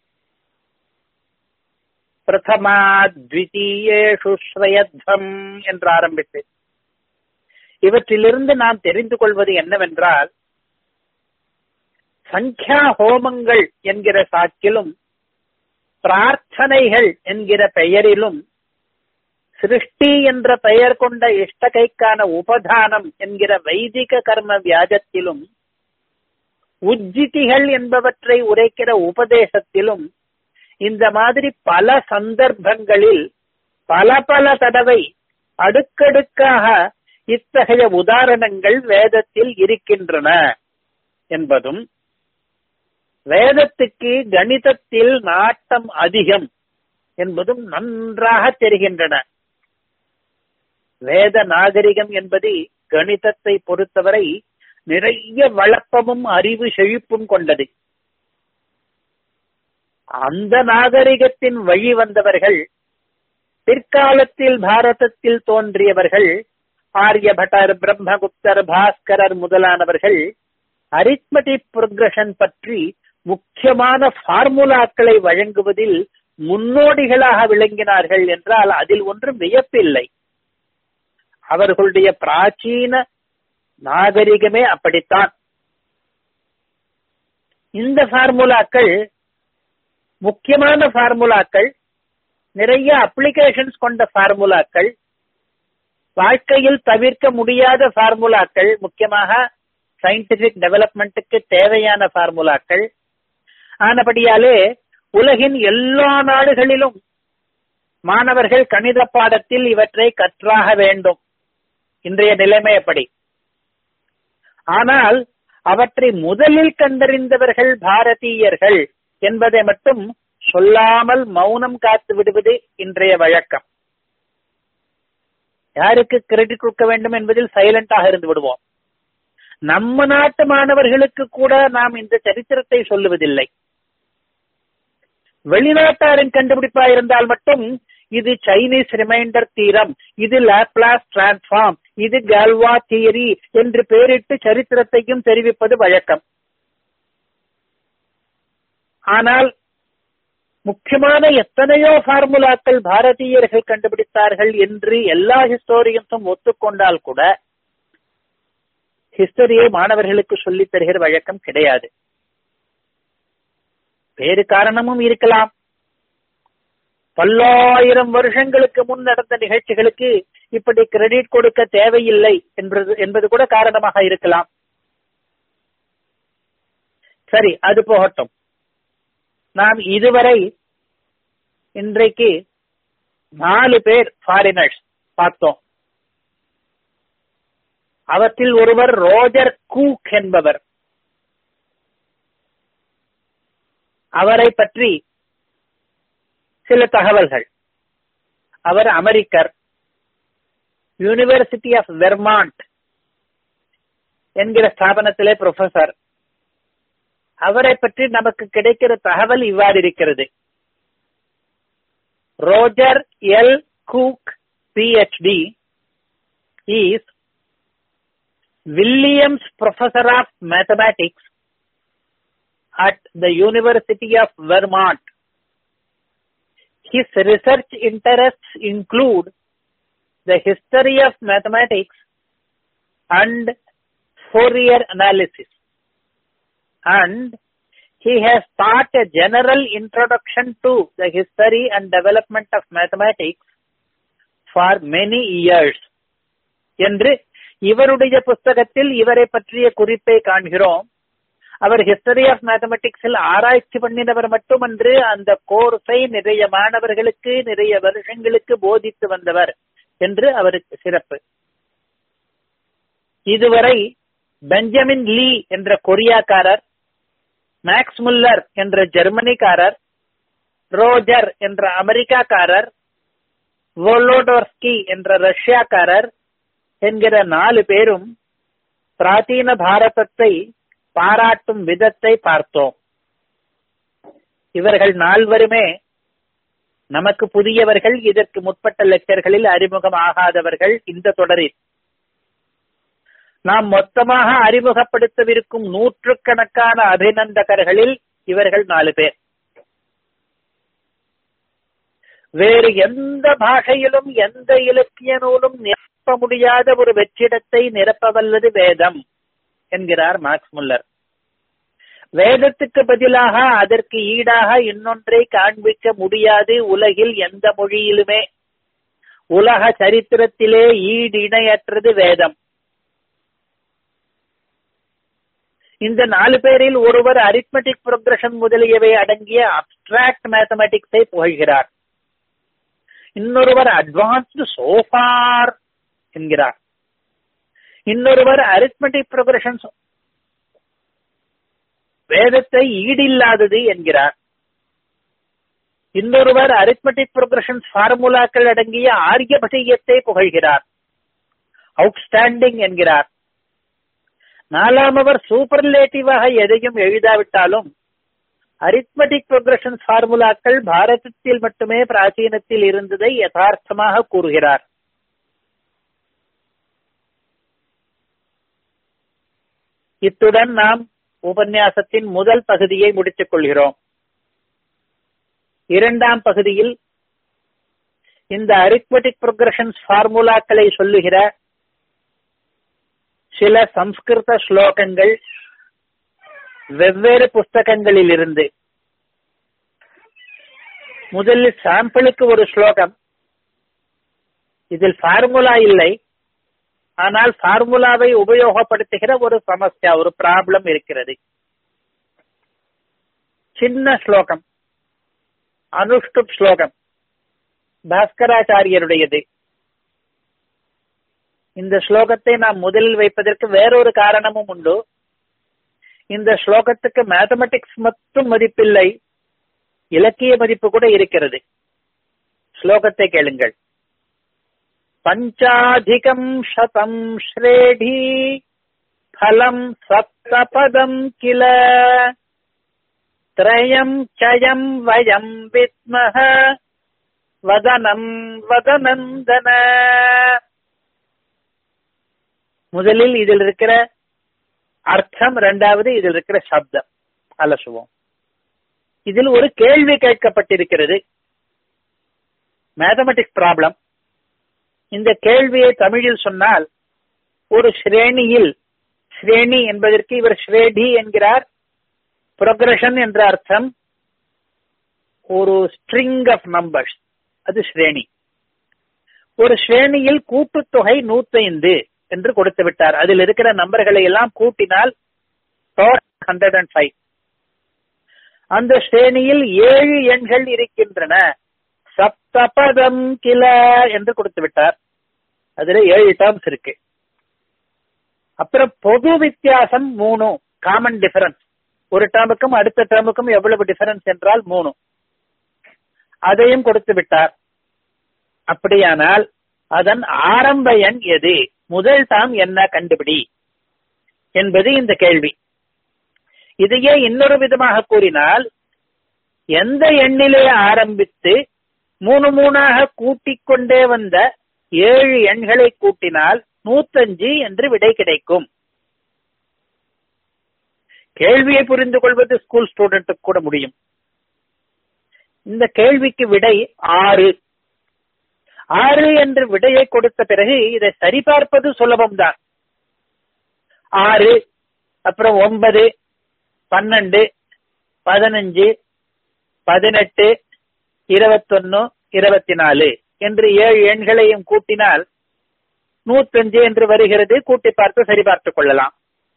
பிரதமா த்விதீயேஷு ஸ்ரயத்வம் என்று ஆரம்பித்து இவற்றிலிருந்து நாம் தெரிந்து கொள்வது என்னவென்றால் சங்கியா ஹோமங்கள் என்கிற சாக்கிலும் பிரார்த்தனைகள் என்கிற பெயரிலும் சிருஷ்டி என்ற பெயர் கொண்ட இஷ்டகைக்கான உபதானம் என்கிற வைதிக கர்ம வியாஜத்திலும் உஜ்ஜிதிகள் என்பவற்றை உரைக்கிற உபதேசத்திலும் இந்த மாதிரி பல சந்தர்ப்பங்களில் பல பல தடவை அடுக்கடுக்காக இத்தகைய உதாரணங்கள் வேதத்தில் இருக்கின்றன என்பதும் வேதத்துக்கு கணிதத்தில் நாட்டம் அதிகம் என்பதும் நன்றாக தெரிகின்றன வேத நாகரிகம் என்பது கணிதத்தை பொறுத்தவரை நிறைய வழப்பமும் அறிவு செழிப்பும் கொண்டது அந்த நாகரிகத்தின் வழி வந்தவர்கள் பிற்காலத்தில் பாரதத்தில் தோன்றியவர்கள் ஆரியபட்டர் பிரம்மகுப்தர் பாஸ்கரர் முதலானவர்கள் அரித்மெட்டிக் புரோகிரஷன் பற்றி முக்கியமான ஃபார்முலாக்களை வழங்குவதில் முன்னோடிகளாக விளங்கினார்கள் என்றால் அதில் ஒன்றும் வியப்பில்லை அவர்களுடைய பிராச்சீன நாகரிகமே அப்படித்தான் இந்த ஃபார்முலாக்கள் முக்கியமான ஃபார்முலாக்கள் நிறைய அப்ளிகேஷன்ஸ் கொண்ட ஃபார்முலாக்கள் வாழ்க்கையில் தவிர்க்க முடியாத ஃபார்முலாக்கள் முக்கியமாக சயின்டிபிக் டெவலப்மெண்ட்டுக்கு தேவையான ஃபார்முலாக்கள் ஆனபடியாலே உலகின் எல்லா நாடுகளிலும் மாணவர்கள் கணித பாடத்தில் இவற்றை கற்றாக வேண்டும் இன்றைய நிலைமை எப்படி ஆனால் அவற்றை முதலில் கண்டறிந்தவர்கள் பாரதீயர்கள் என்பதை மட்டும் சொல்லாமல் மௌனம் காத்து விடுவது இன்றைய வழக்கம் யாருக்கு கிரெடிட் கொடுக்க வேண்டும் என்பதில் சைலண்டாக இருந்து விடுவோம் நம்ம நாட்டு மாணவர்களுக்கு கூட நாம் இந்த சரித்திரத்தை சொல்லுவதில்லை வெளிநாட்டாரின் கண்டுபிடிப்பா இருந்தால் மட்டும் இது சைனீஸ் ரிமைண்டர் தீரம் இது லாப்லாஸ் டிரான்ஸ்பார்ம் இது கால்வா தியரி என்று பெயரிட்டு சரித்திரத்தையும் தெரிவிப்பது வழக்கம் ஆனால் முக்கியமான எத்தனையோ ஃபார்முலாக்கள் பாரதீயர்கள் கண்டுபிடித்தார்கள் என்று எல்லா ஹிஸ்டோரியன்ஸும் ஒத்துக்கொண்டால் கூட ஹிஸ்டரியை மாணவர்களுக்கு சொல்லித் தருகிற வழக்கம் கிடையாது வேறு காரணமும் இருக்கலாம் பல்லாயிரம் வருஷங்களுக்கு முன் நடந்த நிகழ்ச்சிகளுக்கு இப்படி கிரெடிட் கொடுக்க தேவையில்லை என்பது என்பது கூட காரணமாக இருக்கலாம் சரி அது போகட்டும் நாம் இதுவரை இன்றைக்கு நாலு பேர் ஃபாரினர்ஸ் பார்த்தோம் அவற்றில் ஒருவர் ரோஜர் கூக் என்பவர் அவரை பற்றி சில தகவல்கள் அவர் அமெரிக்கர் யூனிவர்சிட்டி ஆஃப் வெர்மாண்ட் என்கிற ஸ்தாபனத்திலே ப்ரொஃபசர் அவரை பற்றி நமக்கு கிடைக்கிற தகவல் இவ்வாறு இருக்கிறது Roger L Cooke PhD is Williams professor of mathematics at the University of Vermont. His research interests include the history of mathematics and Fourier analysis. And he has taught a general introduction to the history and development of mathematics for many years. என்று இவருடைய புஸ்தகத்தில் இவரை பற்றிய குறிப்பை காண்கிறோம் அவர் history of மேத்தமெட்டிக்ஸில் ஆராய்ச்சி பண்ணினவர் மட்டுமன்று அந்த கோர்ஸை நிறைய மாணவர்களுக்கு நிறைய வருஷங்களுக்கு போதித்து வந்தவர் என்று அவருக்கு சிறப்பு இதுவரை பெஞ்சமின் லீ என்ற கொரியாக்காரர் மேக்ஸ் முல்லர் என்ற ஜெர்மனிக்காரர் ரோஜர் என்ற அமெரிக்காக்காரர் வோலோடோர்ஸ்கி என்ற ரஷ்யாக்காரர் என்கிற நாலு பேரும் பிராச்சீன பாரதத்தை பாராட்டும் விதத்தை பார்த்தோம் இவர்கள் நால்வருமே நமக்கு புதியவர்கள் இதற்கு முற்பட்ட லெக்சர்களில் அறிமுகம் ஆகாதவர்கள் இந்த தொடரில் நாம் மொத்தமாக அறிமுகப்படுத்தவிருக்கும் நூற்றுக்கணக்கான அபிநந்தகர்களில் இவர்கள் நாலு பேர் வேறு எந்த பாஷையிலும் எந்த இலக்கிய நூலும் நிரப்ப முடியாத ஒரு வெற்றிடத்தை நிரப்பவல்லது வேதம் என்கிறார் மார்க்ஸ் முல்லர் வேதத்துக்கு பதிலாக அதற்கு ஈடாக இன்னொன்றை காண்பிக்க முடியாது உலகில் எந்த மொழியிலுமே உலக சரித்திரத்திலே ஈடு இணையற்றது வேதம் இந்த நாலு பேரில் ஒருவர் அரித்மெட்டிக் புரோகிரஷன் முதலியவை அடங்கிய அப்டிராக்ட் மேத்தமெட்டிக்ஸை புகழ்கிறார் இன்னொருவர் அட்வான்ஸ்டு சோஃபார் என்கிறார் இன்னொருவர் அரித்மெட்டிக் ப்ரோக்ரஷன் வேதத்தை ஈடில்லாதது என்கிறார் இன்னொருவர் அரித்மெட்டிக் ப்ரோக்ரஷன் ஃபார்முலாக்கள் அடங்கிய ஆரியபட்டியத்தை புகழ்கிறார் அவுட்ஸ்டாண்டிங் என்கிறார் நாலாமவர் சூப்பர்லேட்டிவாக எதையும் எழுதாவிட்டாலும் அரித்மெட்டிக் ப்ரோக்ரஷன் ஃபார்முலாக்கள் பாரதத்தில் மட்டுமே பிராச்சீனத்தில் இருந்ததை யதார்த்தமாக கூறுகிறார் இத்துடன் நாம் உபன்யாசத்தின் முதல் பகுதியை முடித்துக் கொள்கிறோம் இரண்டாம் பகுதியில் இந்த அரித்மெட்டிக் ப்ரோக்ரஷன்ஸ் ஃபார்முலாக்களை சொல்லுகிற சில சம்ஸ்கிருத ஸ்லோகங்கள் வெவ்வேறு புஸ்தகங்களில் இருந்து முதலில் சாம்பிளுக்கு ஒரு ஸ்லோகம் இதில் ஃபார்முலா இல்லை ஆனால் ஃபார்முலாவை உபயோகப்படுத்துகிற ஒரு சமஸ்யா ஒரு ப்ராப்ளம் இருக்கிறது சின்ன ஸ்லோகம் அனுஷ்டுப் ஸ்லோகம் பாஸ்கராச்சாரியருடையது இந்த ஸ்லோகத்தை நாம் முதலில் வைப்பதற்கு வேறொரு காரணமும் உண்டு இந்த ஸ்லோகத்துக்கு மேத்தமெட்டிக்ஸ் மட்டும் மதிப்பில்லை இலக்கிய மதிப்பு கூட இருக்கிறது ஸ்லோகத்தை கேளுங்கள் பஞ்சாதிகம் சதம் ஸ்ரேடி ஃபலம் சப்தபதம் கில திரயம் சயம் வயம் வித்மஹ வதனம் வதனந்தன முதலில் இதில் இருக்கிற அர்த்தம் இரண்டாவது இதில் இருக்கிற சப்தம் அலசுவோம் இதில் ஒரு கேள்வி கேட்கப்பட்டிருக்கிறது மேத்தமெட்டிக்ஸ் ப்ராப்ளம் இந்த கேள்வியை தமிழில் சொன்னால் ஒரு ஸ்ரேணியில் ஸ்ரேணி என்பதற்கு இவர் ஸ்ரேடி என்கிறார் ப்ரொக்ரஷன் என்ற அர்த்தம் ஒரு ஸ்ட்ரிங் ஆஃப் நம்பர்ஸ் அது ஸ்ரேணி ஒரு ஸ்ரேணியில் கூட்டுத்தொகை நூத்தைந்து என்று கொடுத்து விட்டார் அதில் இருக்கிற நம்பர்களை எல்லாம் கூட்டினால் ஹண்ட்ரட் அண்ட் ஃபைவ் அந்த ஸ்ரேணியில் ஏழு எண்கள் இருக்கின்றன சப்தபதம் கில என்று கொடுத்து விட்டார் அதுல ஏழு டேர்ம்ஸ் இருக்கு அப்புறம் பொது வித்தியாசம் மூணு காமன் டிஃபரன்ஸ் ஒரு டேர்முக்கும் அடுத்த டேர்முக்கும் எவ்வளவு டிஃபரன்ஸ் என்றால் மூணு அதையும் கொடுத்து விட்டார் அப்படியானால் அதன் ஆரம்ப எண் எது முதல் தாம் என்ன கண்டுபிடி என்பது இந்த கேள்வி இதையே இன்னொரு விதமாக கூறினால் எந்த எண்ணிலே ஆரம்பித்து மூணு மூணாக கூட்டிக் கொண்டே வந்த ஏழு எண்களை கூட்டினால் நூத்தஞ்சு என்று விடை கிடைக்கும் கேள்வியை புரிந்து கொள்வது ஸ்கூல் ஸ்டூடெண்ட்டுக்கு கூட முடியும் இந்த கேள்விக்கு விடை ஆறு ஆறு என்று விடையை கொடுத்த பிறகு இதை சரிபார்ப்பது சுலபம்தான் ஆறு அப்புறம் ஒன்பது பன்னெண்டு பதினஞ்சு பதினெட்டு இருபத்தொன்னு இருபத்தி நாலு என்று ஏழு எண்களையும் கூட்டினால் நூத்தஞ்சு என்று வருகிறது கூட்டி பார்த்து சரிபார்த்துக் கொள்ளலாம்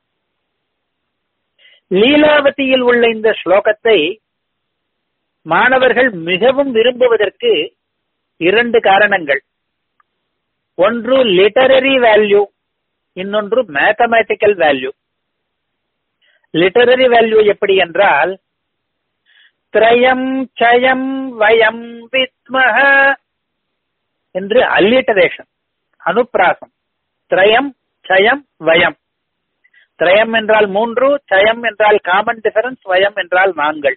லீலாவதியில் உள்ள இந்த ஸ்லோகத்தை மாணவர்கள் மிகவும் விரும்புவதற்கு இரண்டு காரணங்கள் ஒன்று லிட்டரரி வேல்யூ இன்னொன்று மேத்தமேட்டிக்கல் வேல்யூ லிட்டரரி வேல்யூ எப்படி என்றால் திரயம் சயம் வயம் வித்மஹ என்று அல்லிட்டரேஷன் அனுப்பிராசம் திரயம் சயம் வயம் திரயம் என்றால் மூன்று சயம் என்றால் காமன் டிஃபரன்ஸ் வயம் என்றால் நான்கள்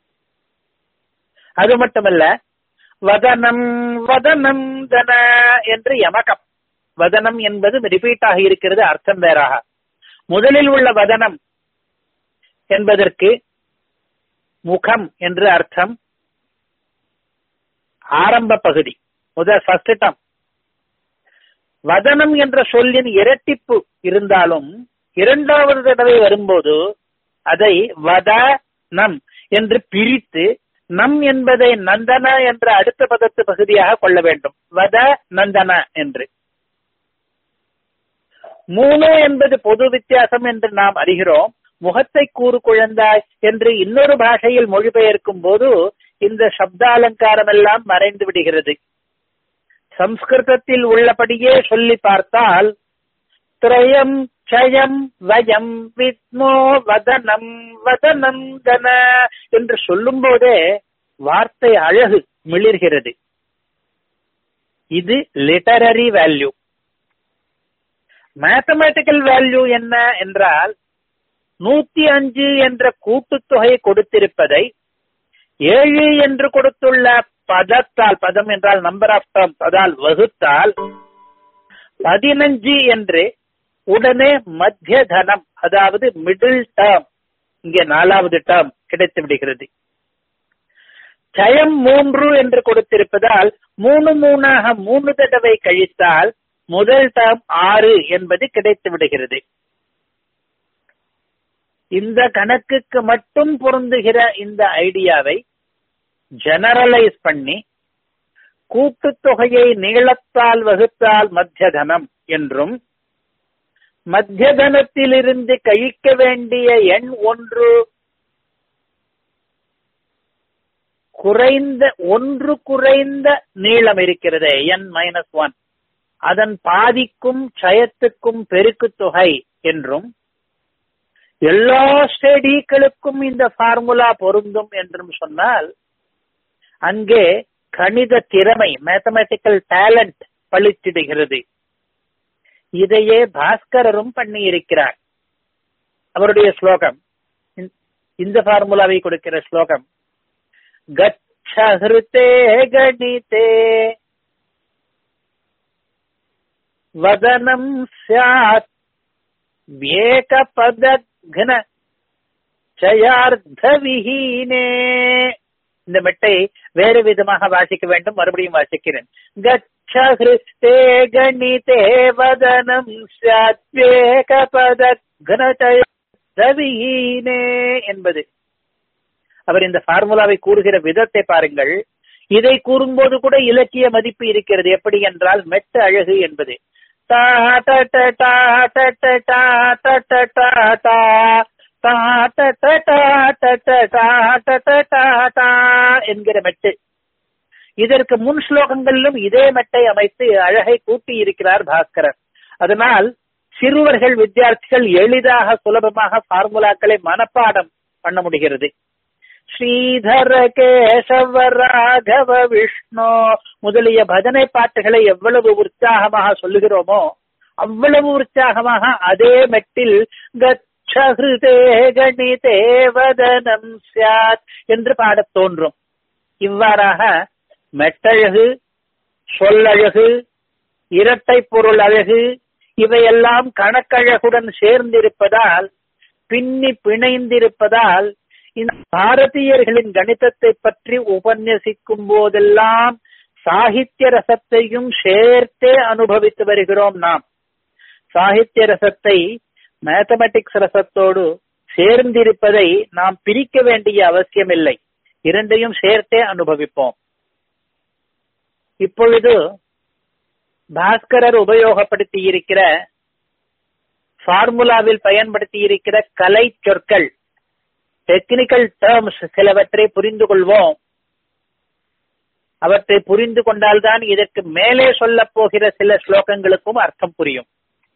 அது மட்டுமல்ல வதனம் வதனம் தன என்று யமகம் வதனம் என்பது ரிப்பீட் ஆகி இருக்கிறது அர்த்தம் வேறாக முதலில் உள்ள வதனம் என்பதற்கு முகம் என்று அர்த்தம் ஆரம்ப பகுதி முதல் ஃபர்ஸ்ட் டம் வதனம் என்ற சொல்லின் இரட்டிப்பு இருந்தாலும் இரண்டாவது தடவை வரும்போது அதை வத நம் என்று பிரித்து நம் என்பதை நந்தன என்ற அடுத்த பதத்து பகுதியாக கொள்ள வேண்டும் வத நந்தன என்று மூணு என்பது பொது வித்தியாசம் என்று நாம் அறிகிறோம் முகத்தை கூறு குழந்தாய் என்று இன்னொரு பாஷையில் மொழிபெயர்க்கும் போது இந்த சப்தாலங்காரம் எல்லாம் மறைந்து விடுகிறது சம்ஸ்கிருதத்தில் உள்ளபடியே சொல்லி பார்த்தால் திரயம் க்ஷயம் வயம் வித்மோ வதனம் வதனம் தன என்று சொல்லும் போதே வார்த்தை அழகு மிளிர்கிறது இது லிட்டரரி வேல்யூ மேத்தமேட்டிக்கல் வேல்யூ என்ன என்றால் நூத்தி அஞ்சு என்ற கூட்டுத்தொகை கொடுத்திருப்பதை ஏழு என்று கொடுத்துள்ள பதத்தால் பதம் என்றால் நம்பர் ஆஃப் டேர்ம் அதால் வகுத்தால் பதினஞ்சு என்று உடனே மத்திய தனம் அதாவது மிடில் டேர்ம் இங்கே நாலாவது டேர்ம் கிடைத்து விடுகிறது ஜயம் மூன்று என்று கொடுத்திருப்பதால் மூணு மூணாக மூணு தடவை கழித்தால் முதல் டேர்ம் ஆறு என்பது கிடைத்து விடுகிறது இந்த கணக்குக்கு மட்டும் பொருந்துகிற இந்த ஐடியாவை ஜெனரலைஸ் பண்ணி கூட்டுத்தொகையை நீளத்தால் வகுத்தால் மத்தியதனம் என்றும் மத்தியதனத்திலிருந்து கழிக்க வேண்டிய எண் ஒன்று குறைந்த ஒன்று குறைந்த நீளம் இருக்கிறது என் மைனஸ் ஒன் அதன் பாதிக்கும் சயத்துக்கும் பெருக்கு தொகை என்றும் எல்லா ஸ்டடிகளுக்கும் இந்த ஃபார்முலா பொருந்தும் என்றும் சொன்னால் அங்கே கணித திறமை மேத்தமெட்டிக்கல் டேலண்ட் பளிச்சிடுகிறது இதையே பாஸ்கரரும் பண்ணி இருக்கிறார் அவருடைய ஸ்லோகம் இந்த ஃபார்முலாவை கொடுக்கிற ஸ்லோகம் கச்சஹிருத்தே கணிதே வதனம் சாத் ஏகபதக்ன ஜயார்த்த விஹீனே இந்த மெட்டை வேறு விதமாக வாசிக்க வேண்டும் மறுபடியும் வாசிக்கிறேன் கச்சஹிருத்தே கணிதே வதனம் சாத்வேகபதக்னே என்பது அவர் இந்த ஃபார்முலாவை கூறுகிற விதத்தை பாருங்கள் இதை கூறும்போது கூட இலக்கிய மதிப்பு இருக்கிறது எப்படி என்றால் மெட்டு அழகு என்பது என்கிற மெட்டு இதற்கு முன் ஸ்லோகங்களிலும் இதே மெட்டை அமைத்து அழகை கூட்டி இருக்கிறார் பாஸ்கரர் அதனால் சிறுவர்கள் வித்தியார்த்திகள் எளிதாக சுலபமாக பார்முலாக்களை மனப்பாடம் பண்ண முடிகிறது ஸ்ரீதர கேசவ ராகவ விஷ்ணு முதலிய பஜனை பாட்டுகளை எவ்வளவு உற்சாகமாக சொல்லுகிறோமோ அவ்வளவு உற்சாகமாக அதே மெட்டில் கச்சஹிருதே கணிதே வதனம் சியாத் என்று பாடத் தோன்றும் இவ்வாறாக மெட்டழகு சொல்லழகு இரட்டை பொருள் அழகு இவையெல்லாம் கணக்கழகுடன் சேர்ந்திருப்பதால் பின்னி பிணைந்திருப்பதால் இந்த பாரதியர்களின் கணிதத்தை பற்றி உபன்யசிக்கும் போதெல்லாம் சாகித்ய ரசத்தையும் சேர்த்தே அனுபவித்து வருகிறோம் நாம் சாகித்ய ரசத்தை மேத்தமெட்டிக்ஸ் ரசத்தோடு சேர்ந்திருப்பதை நாம் பிரிக்க வேண்டிய அவசியமில்லை இரண்டையும் சேர்த்தே அனுபவிப்போம் இப்பொழுது பாஸ்கரர் உபயோகப்படுத்தி இருக்கிற ஃபார்முலாவில் பயன்படுத்தி இருக்கிற கலை சொற்கள் டெக்னிக்கல் டேர்ம்ஸ் சிலவற்றை புரிந்து கொள்வோம் அவற்றை புரிந்து கொண்டால்தான் இதற்கு மேலே சொல்ல போகிற சில ஸ்லோகங்களுக்கும் அர்த்தம் புரியும்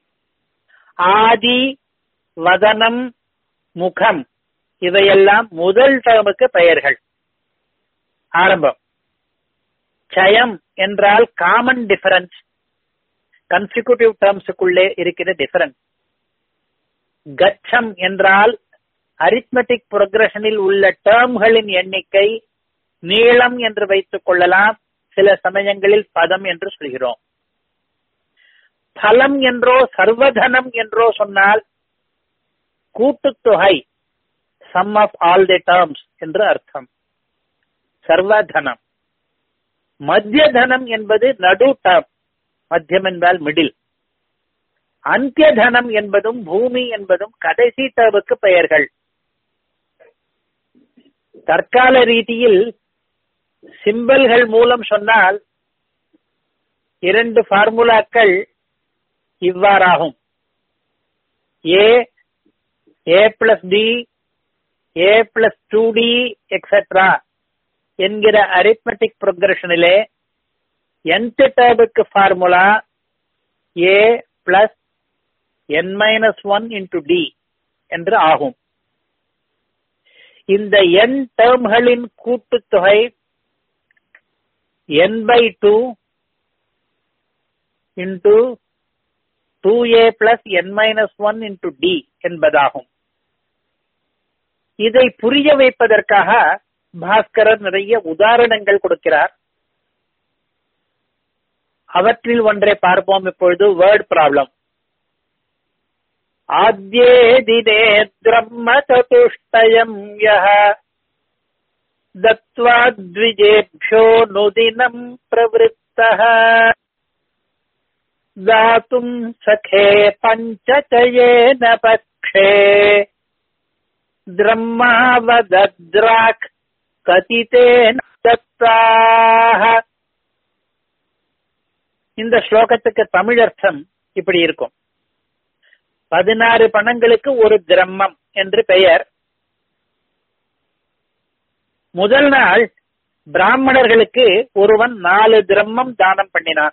ஆதி வதனம் முகம் இவையெல்லாம் முதல் டேர்முக்கு பெயர்கள் ஆரம்பம் சயம் என்றால் காமன் டிஃபரன்ஸ் கன்சிக்யூட்டிவ் டேர்ம்ஸுக்குள்ளே இருக்கிற டிஃபரன்ஸ் கச்சம் என்றால் அரித்மெட்டிக் புரோகிரஷனில் உள்ள டேர்ம்களின் எண்ணிக்கை நீளம் என்று வைத்துக் கொள்ளலாம் சில சமயங்களில் பதம் என்று சொல்கிறோம் பலம் என்றோ சர்வதனம் என்றோ சொன்னால் கூட்டுத்தொகை sum of all the terms என்று அர்த்தம் சர்வதனம் மத்திய தனம் என்பது நடு டேர்ம் மத்தியம் என்றால் மிடில் அந்திய தனம் என்பதும் பூமி என்பதும் கடைசி டேர்முக்கு பெயர்கள் தற்கால ரீதியில் சிம்பல்கள் மூலம் சொன்னால் இரண்டு ஃபார்முலாக்கள் இவ்வாறாகும் A A plus D A plus two D etcetera என்கிற அரித்மெட்டிக் ப்ரொக்ரஷனிலே nth டேர்முக்கு formula A plus N minus one into D என்று ஆகும் இந்த n டேர்ம்களின் கூட்டுத்தொகை n by two into two A plus N minus one into D என்பதாகும் இதை புரிய வைப்பதற்காக பாஸ்கரர் நிறைய உதாரணங்கள் கொடுக்கிறார் அவற்றில் ஒன்றை பார்ப்போம் இப்பொழுது வேர்ட் ப்ராப்ளம் ஆத்யே தினே பிரம்ம சதுஷ்டயம் யஹ दत्त्वा द्विजेभ्यो नुदिनम् प्रवृत्तः दातुम् सखे पञ्चचयेन पक्षे द्रह्मावदद्राक् கதிதேன தத்தாக இந்த ஸ்லோகத்துக்கு தமிழர்த்தம் இப்படி இருக்கும் பதினாறு பணங்களுக்கு ஒரு கிரம்மம் என்று பெயர் முதல் நாள் பிராமணர்களுக்கு ஒருவன் நாலு திரம்மம் தானம் பண்ணினான்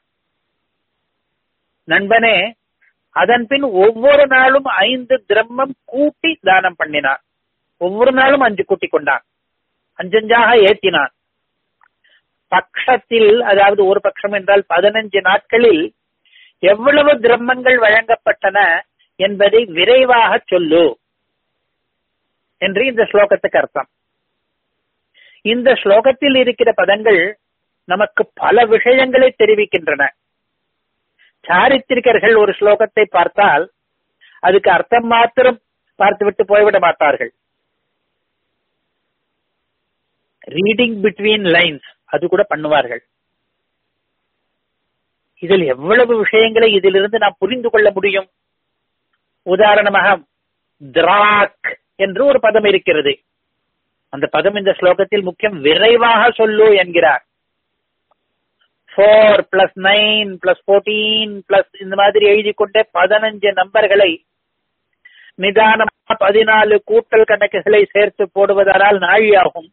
நண்பனே அதன் பின் ஒவ்வொரு நாளும் ஐந்து திரம்மம் கூட்டி தானம் பண்ணினான் ஒவ்வொரு நாளும் அஞ்சு கூட்டி கொண்டான் அஞ்சஞ்சாக ஏற்றினான் பட்சத்தில் அதாவது ஒரு பட்சம் என்றால் பதினஞ்சு நாட்களில் எவ்வளவு திரம்மங்கள் வழங்கப்பட்டன என்பதை விரைவாக சொல்லு என்று இந்த ஸ்லோகத்துக்கு அர்த்தம் இந்த ஸ்லோகத்தில் இருக்கிற பதங்கள் நமக்கு பல விஷயங்களை தெரிவிக்கின்றன சாரித்திரிகர்கள் ஒரு ஸ்லோகத்தை பார்த்தால் அதுக்கு அர்த்தம் மாத்திரம் பார்த்துவிட்டு போய்விட மாட்டார்கள் ரீடிங் பிட்வீன் லைன்ஸ் அது கூட பண்ணுவார்கள் இதில் எவ்வளவு விஷயங்களை இதிலிருந்து நாம் புரிந்து கொள்ள முடியும் உதாரணமாக திராக் என்று ஒரு பதம் இருக்கிறது அந்த பதம் இந்த ஸ்லோகத்தில் முக்கியம் விரைவாக சொல்லு என்கிறார் four plus nine plus fourteen plus இந்த மாதிரி எழுதி கொண்டே பதினஞ்சு நம்பர்களை நிதானமாக பதினாலு கூட்டல் கணக்குகளை சேர்த்து போடுவதால் நாழியாகும்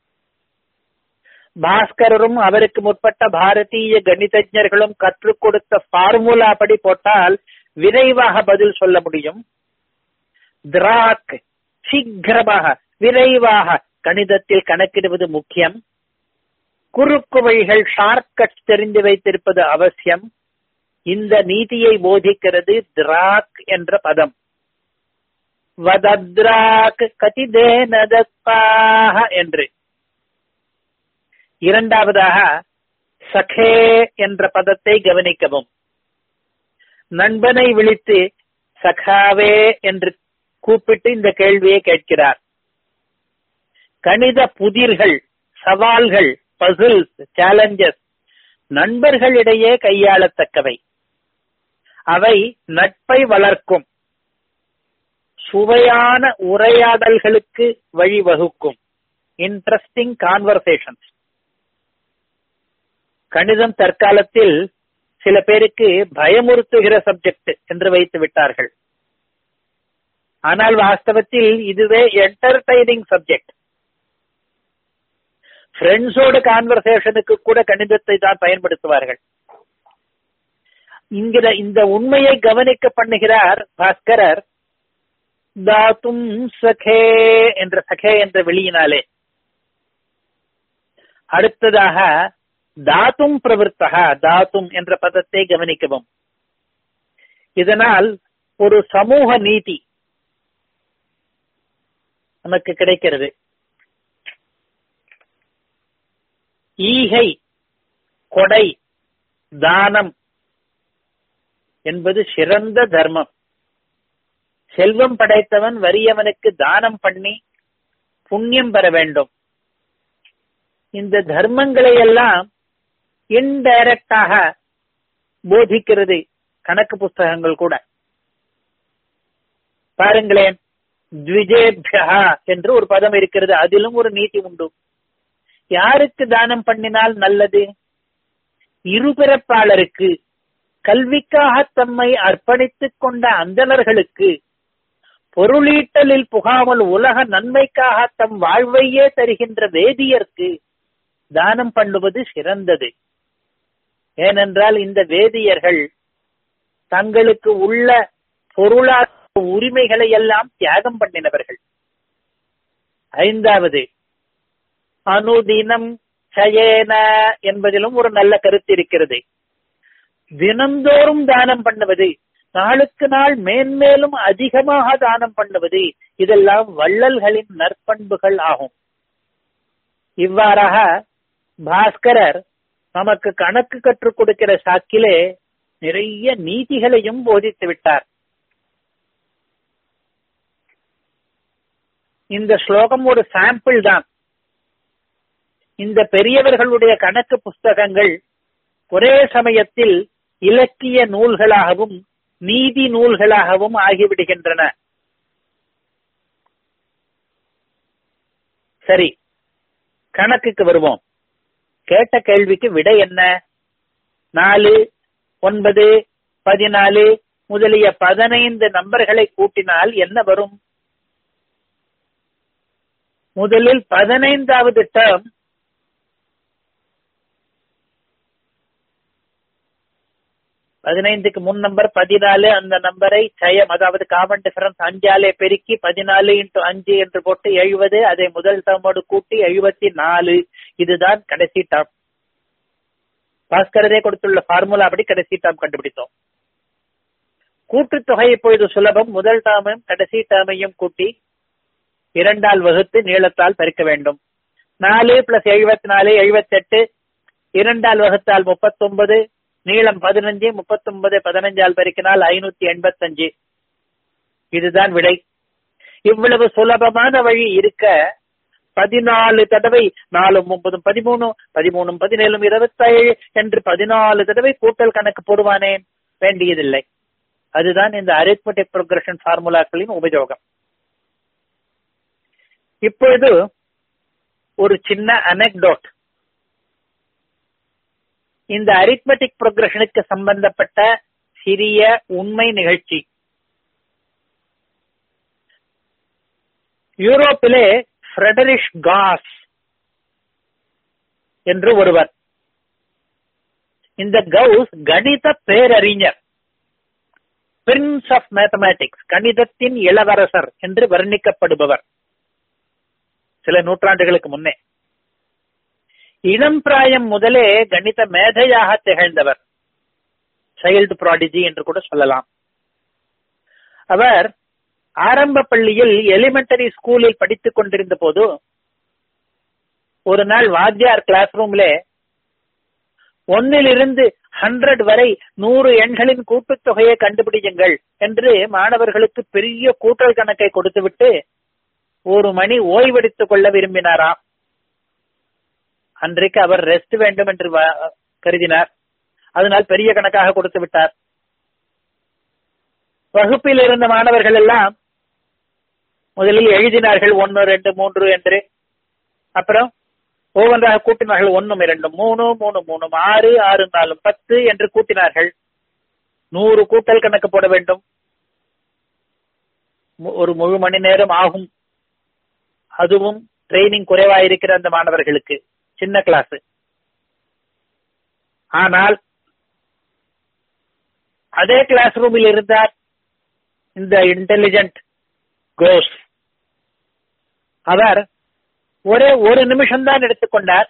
பாஸ்கரரும் அவருக்கு முற்பட்ட பாரதிய கணிதஜர்களும் கற்றுக் கொடுத்த ஃபார்முலா படி போட்டால் விரைவாக பதில் சொல்ல முடியும் திராக் சீக்கிரமாக விரைவாக கணிதத்தில் கணக்கிடுவது முக்கியம் குறுக்கு வழிகள் ஷார்ட்கட் தெரிந்து வைத்திருப்பது அவசியம் இந்த நீதியை போதிக்கிறது திராக் என்ற பதம் வதத்ராக் கதிதேனதத்தாக என்று இரண்டாவதாக சகே என்ற பதத்தை கவனிக்கவும் நண்பனை விழித்து சகாவே என்று கூப்பிட்டு இந்த கேள்வியை கேட்கிறார் கணித புதிர்கள் சவால்கள் பசில்ஸ் சேலஞ்சஸ் நண்பர்களிடையே கையாளத்தக்கவை அவை நட்பை வளர்க்கும் சுவையான உரையாடல்களுக்கு வழிவகுக்கும் இன்ட்ரெஸ்டிங் கான்வர்சேஷன்ஸ் கணிதம் தற்காலத்தில் சில பேருக்கு பயமுறுத்துகிற சப்ஜெக்ட் என்று வைத்து விட்டார்கள் ஆனால் வாஸ்தவத்தில் இதுவே என்டர்டைனிங் சப்ஜெக்ட் ஃப்ரெண்ட்ஸோட கான்வர்சேஷனுக்கு கூட கணிதத்தை தான் பயன்படுத்துவார்கள் இங்கிற இந்த உண்மையை கவனிக்க பண்ணுகிறார் பாஸ்கரர் தாத்தும் சகே என்ற சகே என்ற வெளியினாலே அடுத்ததாக தாத்தும் பிரவருத்தகா தாத்தும் என்ற பதத்தை கவனிக்கவும் இதனால் ஒரு சமூக நீதி நமக்கு கிடைக்கிறது ஈகை கொடை தானம் என்பது சிறந்த தர்மம் செல்வம் படைத்தவன் வறியவனுக்கு தானம் பண்ணி புண்ணியம் பெற வேண்டும் இந்த தர்மங்களை எல்லாம் இன்டைரக்டாக போதிக்கிறது கணக்கு புஸ்தகங்கள் கூட பாருங்களேன் த்விஜேபியா என்று ஒரு பதம் இருக்கிறது அதிலும் ஒரு நீதி உண்டு யாருக்கு தானம் பண்ணினால் நல்லது இருபிறப்பாளருக்கு கல்விக்காக தம்மை அர்ப்பணித்துக் கொண்ட அந்தணர்களுக்கு பொருளீட்டலில் புகாமல் உலக நன்மைக்காக தம் வாழ்வையே தருகின்ற வேதியர்க்கு தானம் பண்ணுவது சிறந்தது ஏனென்றால் இந்த வேதியர்கள் தங்களுக்கு உள்ள பொருளாதார உரிமைகளை எல்லாம் தியாகம் பண்ணினவர்கள் ஐந்தாவது அனுதினம் சயேன என்பதிலும் ஒரு நல்ல கருத்து இருக்கிறது தினந்தோறும் தானம் பண்ணுவது நாளுக்கு நாள் மேன்மேலும் அதிகமாக தானம் பண்ணுவது இதெல்லாம் வள்ளல்களின் நற்பண்புகள் ஆகும் இவ்வாறாக பாஸ்கரர் நமக்கு கணக்கு கற்றுக் கொடுக்கிற சாக்கிலே நிறைய நீதிகளையும் போதித்து விட்டார் இந்த ஸ்லோகம் ஒரு சாம்பிள் தான் இந்த பெரியவர்களுடைய கணக்கு புஸ்தகங்கள் ஒரே சமயத்தில் இலக்கிய நூல்களாகவும் நீதி நூல்களாகவும் ஆகிவிடுகின்றன சரி கணக்குக்கு வருவோம் கேட்ட கேள்விக்கு விடை என்ன நாலு ஒன்பது பதினாலு முதலிய பதினைந்து நம்பர்களை கூட்டினால் என்ன வரும் முதலில் பதினைந்தாவது டேர்ம் பதினைந்துக்கு முன் நம்பர் பதினாலு அந்த நம்பரை ஜெயம் அதாவது காமன் டிஃபரன்ஸ் அஞ்சாலே பெருக்கி பதினாலு இன்டூ அஞ்சு என்று போட்டு எழுபது அதை முதல் டேர்மோடு கூட்டி எழுபத்தி நாலு இதுதான் கடைசி டேர்ம் பாஸ்கரரே கொடுத்துள்ள ஃபார்முலா அப்படி கடைசி டேர்ம் கண்டுபிடித்தோம் கூட்டுத்தொகை இப்பொழுது சுலபம் முதல் டேர்மையும் கடைசி டேர்மையும் கூட்டி இரண்டால் வகுத்து நீளத்தால் பெருக்க வேண்டும் நாலு பிளஸ் எழுபத்தி நாலு எழுபத்தி எட்டு இரண்டால் வகுத்தால் முப்பத்தி ஒன்பது நீளம் பதினஞ்சு முப்பத்தி ஒன்பது பதினஞ்சால் பெருக்கினால் ஐநூத்தி எண்பத்தஞ்சு இதுதான் விடை இவ்வளவு சுலபமான வழி இருக்க பதினாலு தடவை நாலும் முப்பதும் பதிமூணு பதிமூணும் பதினேழும் இருபத்தேழு என்று பதினாலு தடவை கூட்டல் கணக்கு போடுவானேன் வேண்டியதில்லை அதுதான் இந்த அரித்மெட்டிக் ப்ரோக்ரஷன் ஃபார்முலாக்களின் உபயோகம் இப்பொழுது ஒரு சின்ன அனெக்டோட் இந்த அரித்மெட்டிக் ப்ரோக்ரஷனுக்கு சம்பந்தப்பட்ட சிறிய உண்மை நிகழ்ச்சி யூரோப்பிலே ஃப்ரெடரிஷ் காஸ் என்று ஒருவர் இந்த கவுஸ் கணித பேரறிஞர் பிரின்ஸ் ஆஃப் மேத்தமேட்டிக்ஸ் கணிதத்தின் இளவரசர் என்று வர்ணிக்கப்படுபவர் சில நூற்றாண்டுகளுக்கு முன்னே இளம் பிராயம் முதலே கணித மேதையாக திகழ்ந்தவர் சைல்டு ப்ராடிஜி என்று கூட சொல்லலாம் அவர் ஆரம்ப பள்ளியில் எலிமெண்டரி ஸ்கூலில் படித்துக் கொண்டிருந்த போது ஒரு நாள் வாத்தியார் கிளாஸ் ரூம்ல ஒன்னிலிருந்து ஹண்ட்ரட் வரை நூறு எண்களின் கூட்டுத்தொகையை கண்டுபிடியுங்கள் என்று மாணவர்களுக்கு பெரிய கூட்டல் கணக்கை கொடுத்துவிட்டு ஒரு மணி ஓய்வெடுத்துக் கொள்ள விரும்பினாராம் அன்றைக்கு அவர் ரெஸ்ட் வேண்டும் என்று கருதினார் அதனால் பெரிய கணக்காக கொடுத்து விட்டார் வகுப்பில் இருந்த மாணவர்கள் எல்லாம் முதலில் எழுதினார்கள் ஒன்னு ரெண்டு மூன்று என்று அப்புறம் ஒவ்வொன்றாக கூட்டினார்கள் ஒன்னும் இரண்டும் மூணு மூணு மூணு ஆறு ஆறு நாலும் பத்து என்று கூட்டினார்கள் நூறு கூட்டல் கணக்கு போட வேண்டும் ஒரு முழு மணி நேரம் ஆகும் அதுவும் ட்ரைனிங் குறைவாயிருக்கிற அந்த மாணவர்களுக்கு சின்ன கிளாஸ் ஆனால் அதே கிளாஸ் ரூமில் இருந்தார் இந்த இன்டெலிஜென்ட் கோஸ் அவர் ஒரே ஒரு நிமிஷம் தான் எடுத்துக்கொண்டார்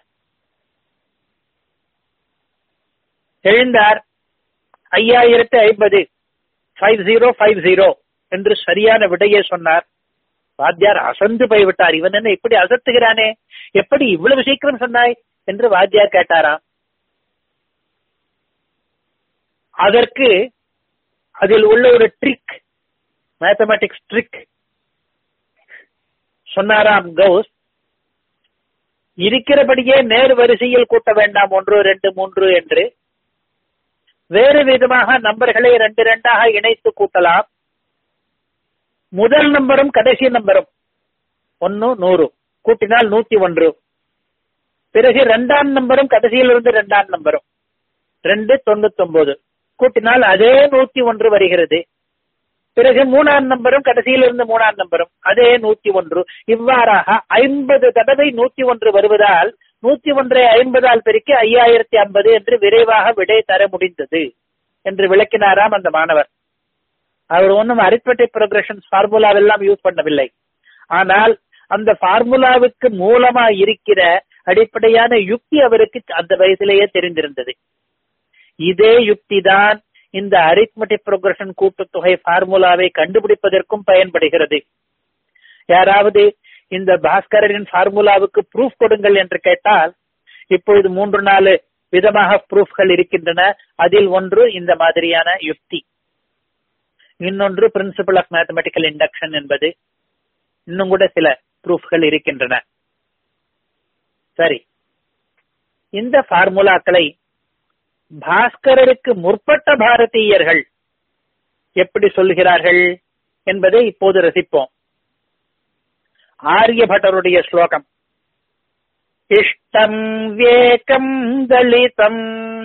எழுந்தார் ஐயாயிரத்து ஐம்பது ஃபைவ் ஜீரோ ஃபைவ் ஜீரோ என்று சரியான விடையே சொன்னார் வாத்தியார் அசந்து போய்விட்டார் இவன் என்ன இப்படி அசத்துகிறானே எப்படி இவ்வளவு சீக்கிரம் சொன்னாய் என்று வாத்தியார் கேட்டாராம் அதற்கு அதில் உள்ள ஒரு ட்ரிக் மேத்தமேட்டிக்ஸ் ட்ரிக் சொன்னாராம் கவுஸ் இருக்கிறபடியே நேர் வரிசையில் கூட்ட வேண்டாம் ஒன்று ரெண்டு மூன்று என்று வேறு விதமாக நம்பர்களை ரெண்டு ரெண்டாக இணைத்து கூட்டலாம் முதல் நம்பரும் கடைசி நம்பரும் ஒன்னு நூறு கூட்டினால் நூத்தி ஒன்று பிறகு இரண்டாம் நம்பரும் கடைசியில் இருந்து இரண்டாம் நம்பரும் ரெண்டு தொண்ணூத்தி ஒன்பது கூட்டினால் அதே நூத்தி ஒன்று வருகிறது பிறகு மூணாம் நம்பரும் கடைசியில் இருந்து மூணாம் நம்பரும் அதே நூத்தி ஒன்று இவ்வாறாக ஐம்பது தடவை நூத்தி ஒன்று வருவதால் நூத்தி ஒன்றை ஐம்பதால் பெருக்கி ஐயாயிரத்தி ஐம்பது என்று விரைவாக விடை தர முடிந்தது என்று விளக்கினாராம் அந்த மாணவர் அவர் ஒன்றும் அரித்மெட்டிக் ப்ரோக்ரஷன் ஃபார்முலாவெல்லாம் யூஸ் பண்ணவில்லை ஆனால் அந்த ஃபார்முலாவுக்கு மூலமா இருக்கிற அடிப்படையான யுக்தி அவருக்கு அந்த வயசுலேயே தெரிந்திருந்தது இதே யுக்தி தான் இந்த அரித்மெட்டிக் ப்ரோக்ரஷன் கூட்டுத்தொகை ஃபார்முலாவை கண்டுபிடிப்பதற்கும் பயன்படுகிறது யாராவது இந்த பாஸ்கரின் ஃபார்முலாவுக்கு ப்ரூஃப் கொடுங்கள் என்று கேட்டால் இப்பொழுது மூன்று நாலு விதமாக ப்ரூஃப்கள் இருக்கின்றன அதில் ஒன்று இந்த மாதிரியான யுக்தி இன்னொன்று பிரின்சிபல் ஆஃப் மேத்தமெட்டிக்கல் இண்டக்ஷன் என்பது இன்னும் கூட சில ப்ரூஃப்கள் இருக்கின்றன சரி இந்த ஃபார்முலாக்களை பாஸ்கரருக்கு முற்பட்ட பாரதீயர்கள் எப்படி சொல்லுகிறார்கள் என்பதை இப்போது ரசிப்போம் ஆரியபட்டருடைய ஸ்லோகம் இஷ்டம் வேகம் தலிதம்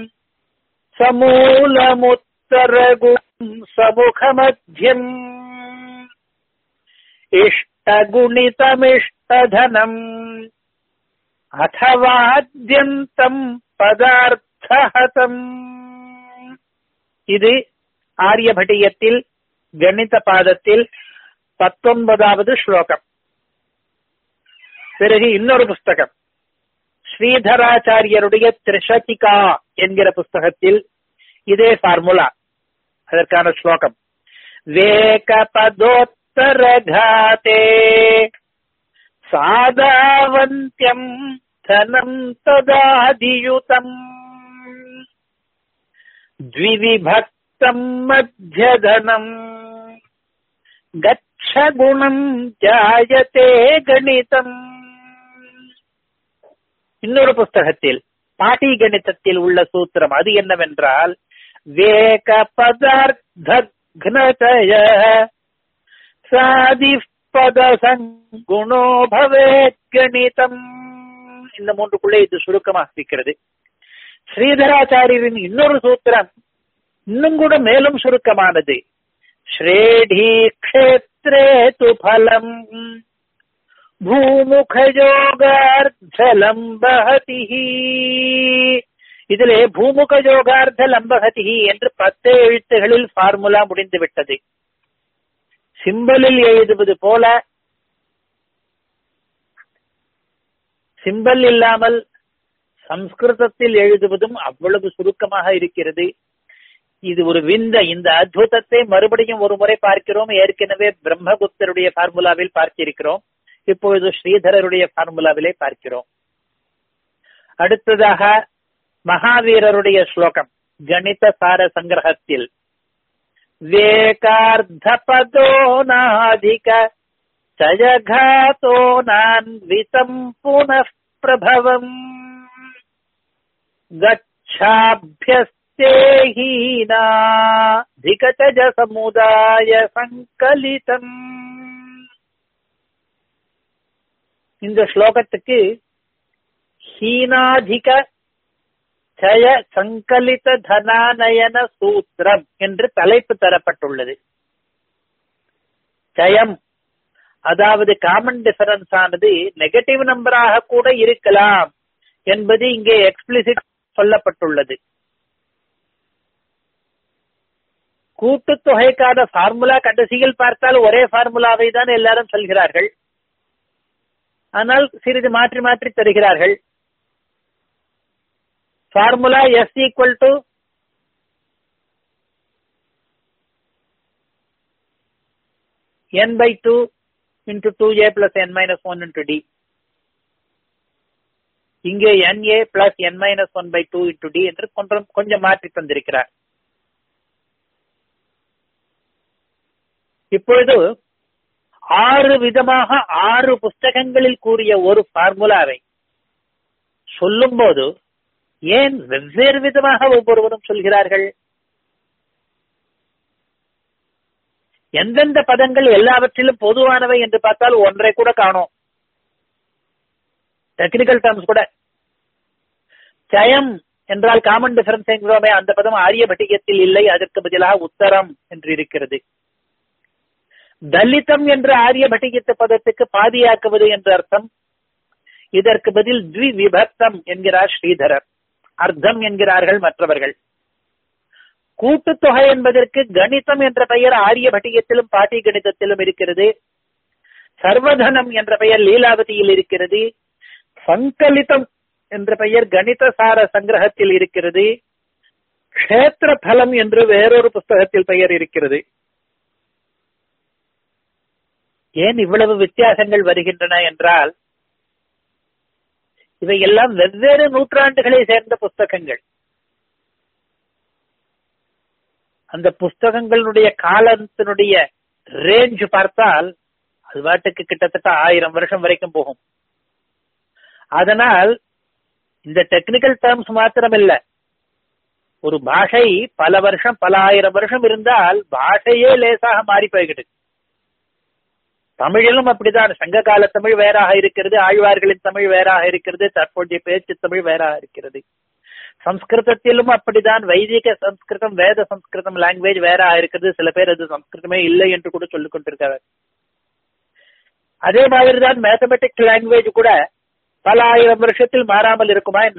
சமூலமுத்தரகும் சமுகமத்தியம் இஷ்டகுணிதமிஷ்டதனம் அத்தவாத்யந்தம் பதார்த்தஹதம் இது ஆரியபட்டியத்தில் கணித பாதத்தில் பத்தொன்பதாவது ஸ்லோகம் பிறகு இன்னொரு புஸ்தகம் ஸ்ரீதராச்சாரியருடைய திரிஷதிகா என்கிற புஸ்தகத்தில் இதே ஃபார்முலா அதற்கான ஸ்லோகம் வேகபதோத்தரகாதே சாதாவந்தியம் தனம் ததாதியுதம் द्विविभक्तम् मध्यधनम् गच्छ குணம் ஜாயத்தே கணிதம் இன்னொரு புஸ்தகத்தில் பாட்டி கணிதத்தில் உள்ள சூத்திரம் அது என்னவென்றால் வேக பதார்த்தய சாதி பத சங்குணோ பவேத் கணிதம் இந்த மூன்றுக்குள்ளே இது சுருக்கமாக இருக்கிறது ஸ்ரீதராச்சாரியரின் இன்னொரு சூத்திரம் இன்னும் கூட மேலும் சுருக்கமானது ஸ்ரேடி கஷேத்ரே து பலம் பூமுகயோகார்த்த லம்பகதி இதிலே பூமுக யோகார்த்த லம்பகதி என்று பத்து எழுத்துகளில் ஃபார்முலா முடிந்து விட்டது சிம்பலில் எழுதுவது போல சிம்பல் இல்லாமல் சம்ஸ்கிருதத்தில் எழுதுவதும் அவ்வளவு சுருக்கமாக இருக்கிறது இது ஒரு விந்த இந்த அத்புதத்தை மறுபடியும் ஒரு முறை பார்க்கிறோம் ஏற்கனவே பிரம்மகுப்தருடைய பார்முலாவில் பார்த்திருக்கிறோம் இப்பொழுது ஸ்ரீதரருடைய பார்முலாவிலே பார்க்கிறோம் அடுத்ததாக மகாவீரருடைய ஸ்லோகம் கணித சார சங்கிரகத்தில் வேகார்த்தபதோ நாதிக சயகாதோ நான்விதம் புனః பிரபவம் गच्छाभ्यस्ते हीनाधिकटज समुदाय சங்கலிதம் இந்த ஸ்லோகத்துக்கு ஹீனாதிக ஜய சங்கலித தனானயன சூத்திரம் என்று தலைப்பு தரப்பட்டுள்ளது ஜயம் அதாவது காமன் டிஃபரன்ஸ் ஆனது நெகட்டிவ் நம்பராக கூட இருக்கலாம் என்பது இங்கே எக்ஸ்பிளிசிட் சொல்லப்பட்டுள்ளது கூட்டுத்தொகைக்கான ஃபார்முலா கடைசியில் பார்த்தால் ஒரே ஃபார்முலாவை தான் எல்லாரும் சொல்கிறார்கள் ஆனால் சிறிது மாற்றி மாற்றி தருகிறார்கள் formula S equal to N by two into two A plus N minus one into D இங்கே N A plus N minus one by two into D என்று கொஞ்சம் கொஞ்சம் மாற்றி தந்திருக்கிறார் இப்பொழுது ஆறு விதமாக ஆறு புஸ்தகங்களில் கூறிய ஒரு ஃபார்முலாவை சொல்லும் போது ஏன் வெவ்வேறு விதமாக ஒவ்வொருவரும் சொல்கிறார்கள் எந்தெந்த பதங்கள் எல்லாவற்றிலும் பொதுவானவை என்று பார்த்தால் ஒன்றை கூட காணோம் டெக்னிக்கல் டேர்ம்ஸ் கூட ஜயம் என்றால் காமன் டிஃபரன்ஸ் என்கிறோமே அந்த பதம் ஆரிய பட்டிகத்தில் இல்லை அதற்கு பதிலாக உத்தரம் என்று இருக்கிறது தலிதம் என்ற ஆரிய பட்டிகத்து பதத்துக்கு பாதியாக்குவது என்ற அர்த்தம் இதற்கு பதில் த்வி விபக்தம் என்கிறார் ஸ்ரீதரர் அர்த்தம் என்கிறார்கள் மற்றவர்கள் கூட்டுத்தொகை என்பதற்கு கணிதம் என்ற பெயர் ஆரிய பட்டிகத்திலும் பாட்டி கணிதத்திலும் இருக்கிறது சர்வதனம் என்ற பெயர் லீலாவதியில் இருக்கிறது சங்கலிதம் என்ற பெயர் கணித சார சங்கிரகத்தில் இருக்கிறது க்ஷேத்திர பலம் என்று வேறொரு புஸ்தகத்தில் பெயர் இருக்கிறது ஏன் இவ்வளவு வித்தியாசங்கள் வருகின்றன என்றால் இவை எல்லாம் வெவ்வேறு நூற்றாண்டுகளை சேர்ந்த புஸ்தகங்கள் அந்த புஸ்தகங்களுடைய காலத்தினுடைய ரேஞ்ச் பார்த்தால் அது பாட்டுக்கு கிட்டத்தட்ட ஆயிரம் வருஷம் வரைக்கும் போகும் அதனால் இந்த டெக்னிக்கல் டேர்ம்ஸ் மாத்திரமில்ல ஒரு பாஷை பல வருஷம் பல ஆயிரம் வருஷம் இருந்தால் பாஷையே லேசாக மாறி போய்கிட்டு தமிழிலும் அப்படிதான் சங்க கால தமிழ் வேறாக இருக்கிறது ஆழ்வார்களின் தமிழ் வேறாக இருக்கிறது தற்போதைய பேச்சு தமிழ் வேறாக இருக்கிறது சம்ஸ்கிருதத்திலும் அப்படிதான் வைதிக சம்ஸ்கிருதம் வேத சம்ஸ்கிருதம் லாங்குவேஜ் வேறாக இருக்கிறது சில பேர் அது சம்ஸ்கிருதமே இல்லை என்று கூட சொல்லிக் கொண்டிருக்கிறார் அதே மாதிரிதான் மேத்தமெட்டிக்ஸ் லாங்குவேஜ் கூட பல ஆயிரம் வருஷத்தில் மாறாமல் இருக்குமா என்ன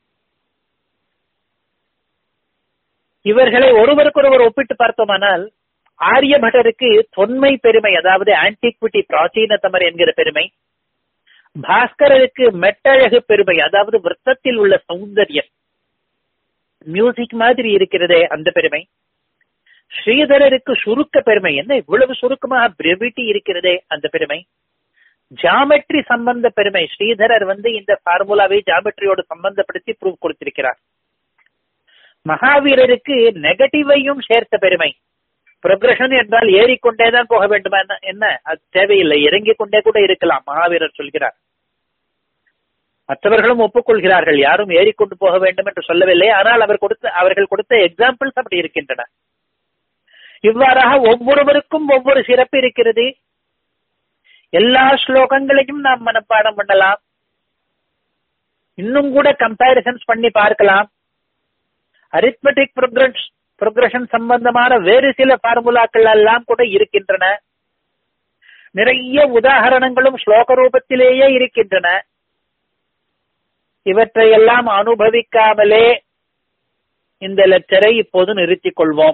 இவர்களை ஒருவருக்கொருவர் ஒப்பிட்டு பார்த்தோமானால் ஆரியபட்டருக்கு தொன்மை பெருமை அதாவது ஆன்டிக்விட்டி பிராச்சீன தமர் என்கிற பெருமை பாஸ்கரருக்கு மெட்டழகு பெருமை அதாவது விரத்தத்தில் உள்ள சௌந்தர்யம் மியூசிக் மாதிரி இருக்கிறதே அந்த பெருமை ஸ்ரீதரருக்கு சுருக்க பெருமை என்ன இவ்வளவு சுருக்கமாக பிரெவிட்டி இருக்கிறதே அந்த பெருமை ஜாமெட்ரி சம்பந்த பெருமை ஸ்ரீதரர் வந்து இந்த ஃபார்முலாவை ஜாமெட்ரியோடு சம்பந்தப்படுத்தி ப்ரூவ் கொடுத்திருக்கிறார் மகாவீரருக்கு நெகட்டிவையும் சேர்த்த பெருமை ப்ரொக்ரஷன் என்றால் ஏறிக்கொண்டேதான் போக வேண்டுமா என்ன அது தேவையில்லை இறங்கிக் கொண்டே கூட இருக்கலாம் மகாவீரர் சொல்கிறார் மற்றவர்களும் ஒப்புக்கொள்கிறார்கள் யாரும் ஏறிக்கொண்டு போக வேண்டும் என்று சொல்லவில்லை ஆனால் அவர் கொடுத்த அவர்கள் கொடுத்த எக்ஸாம்பிள்ஸ் அப்படி இருக்கின்றன இவ்வாறாக ஒவ்வொருவருக்கும் ஒவ்வொரு சிறப்பு இருக்கிறது எல்லா ஸ்லோகங்களையும் நாம் மனப்பாடம் பண்ணலாம் இன்னும் கூட கம்பேரிசன்ஸ் பண்ணி பார்க்கலாம் அரித்மெட்டிக் ப்ரோக்ரஸ் ப்ரோக்ரஷன் சம்பந்தமான வேறு சில ஃபார்முலாக்கள் எல்லாம் கூட இருக்கின்றன நிறைய உதாகரணங்களும் ஸ்லோக ரூபத்திலேயே இருக்கின்றன இவற்றையெல்லாம் அனுபவிக்காமலே இந்த லெக்சரை இப்போது நிறுத்திக் கொள்வோம்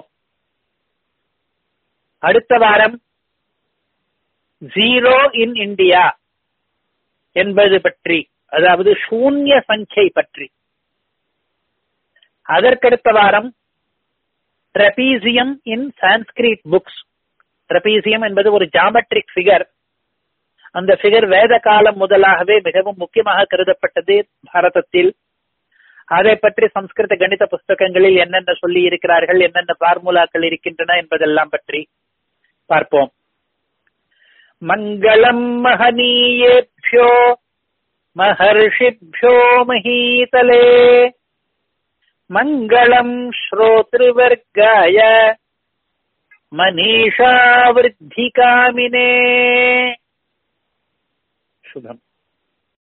அடுத்த வாரம் ஜீரோ இன் இந்தியா என்பது பற்றி அதாவது சூன்ய சங்கை பற்றி அதற்கடுத்த வாரம் trapezium in Sanskrit books trapezium என்பது ஒரு ஜாமெட்ரிக் ஃபிகர் அந்த ஃபிகர் வேத காலம் முதலாகவே மிகவும் முக்கியமாக கருதப்பட்டது பாரதத்தில் அதை பற்றி சம்ஸ்கிருத கணித புஸ்தகங்களில் என்னென்ன சொல்லி இருக்கிறார்கள் என்னென்ன பார்முலாக்கள் இருக்கின்றன என்பதெல்லாம் பற்றி பார்ப்போம் மங்களம் மகனீயேபியோ மகர்ஷிபியோ மகீதலே மங்களம் ஸ்ரோத்ருவர்காய மனிஷா விருத்தி காமினே சுபம்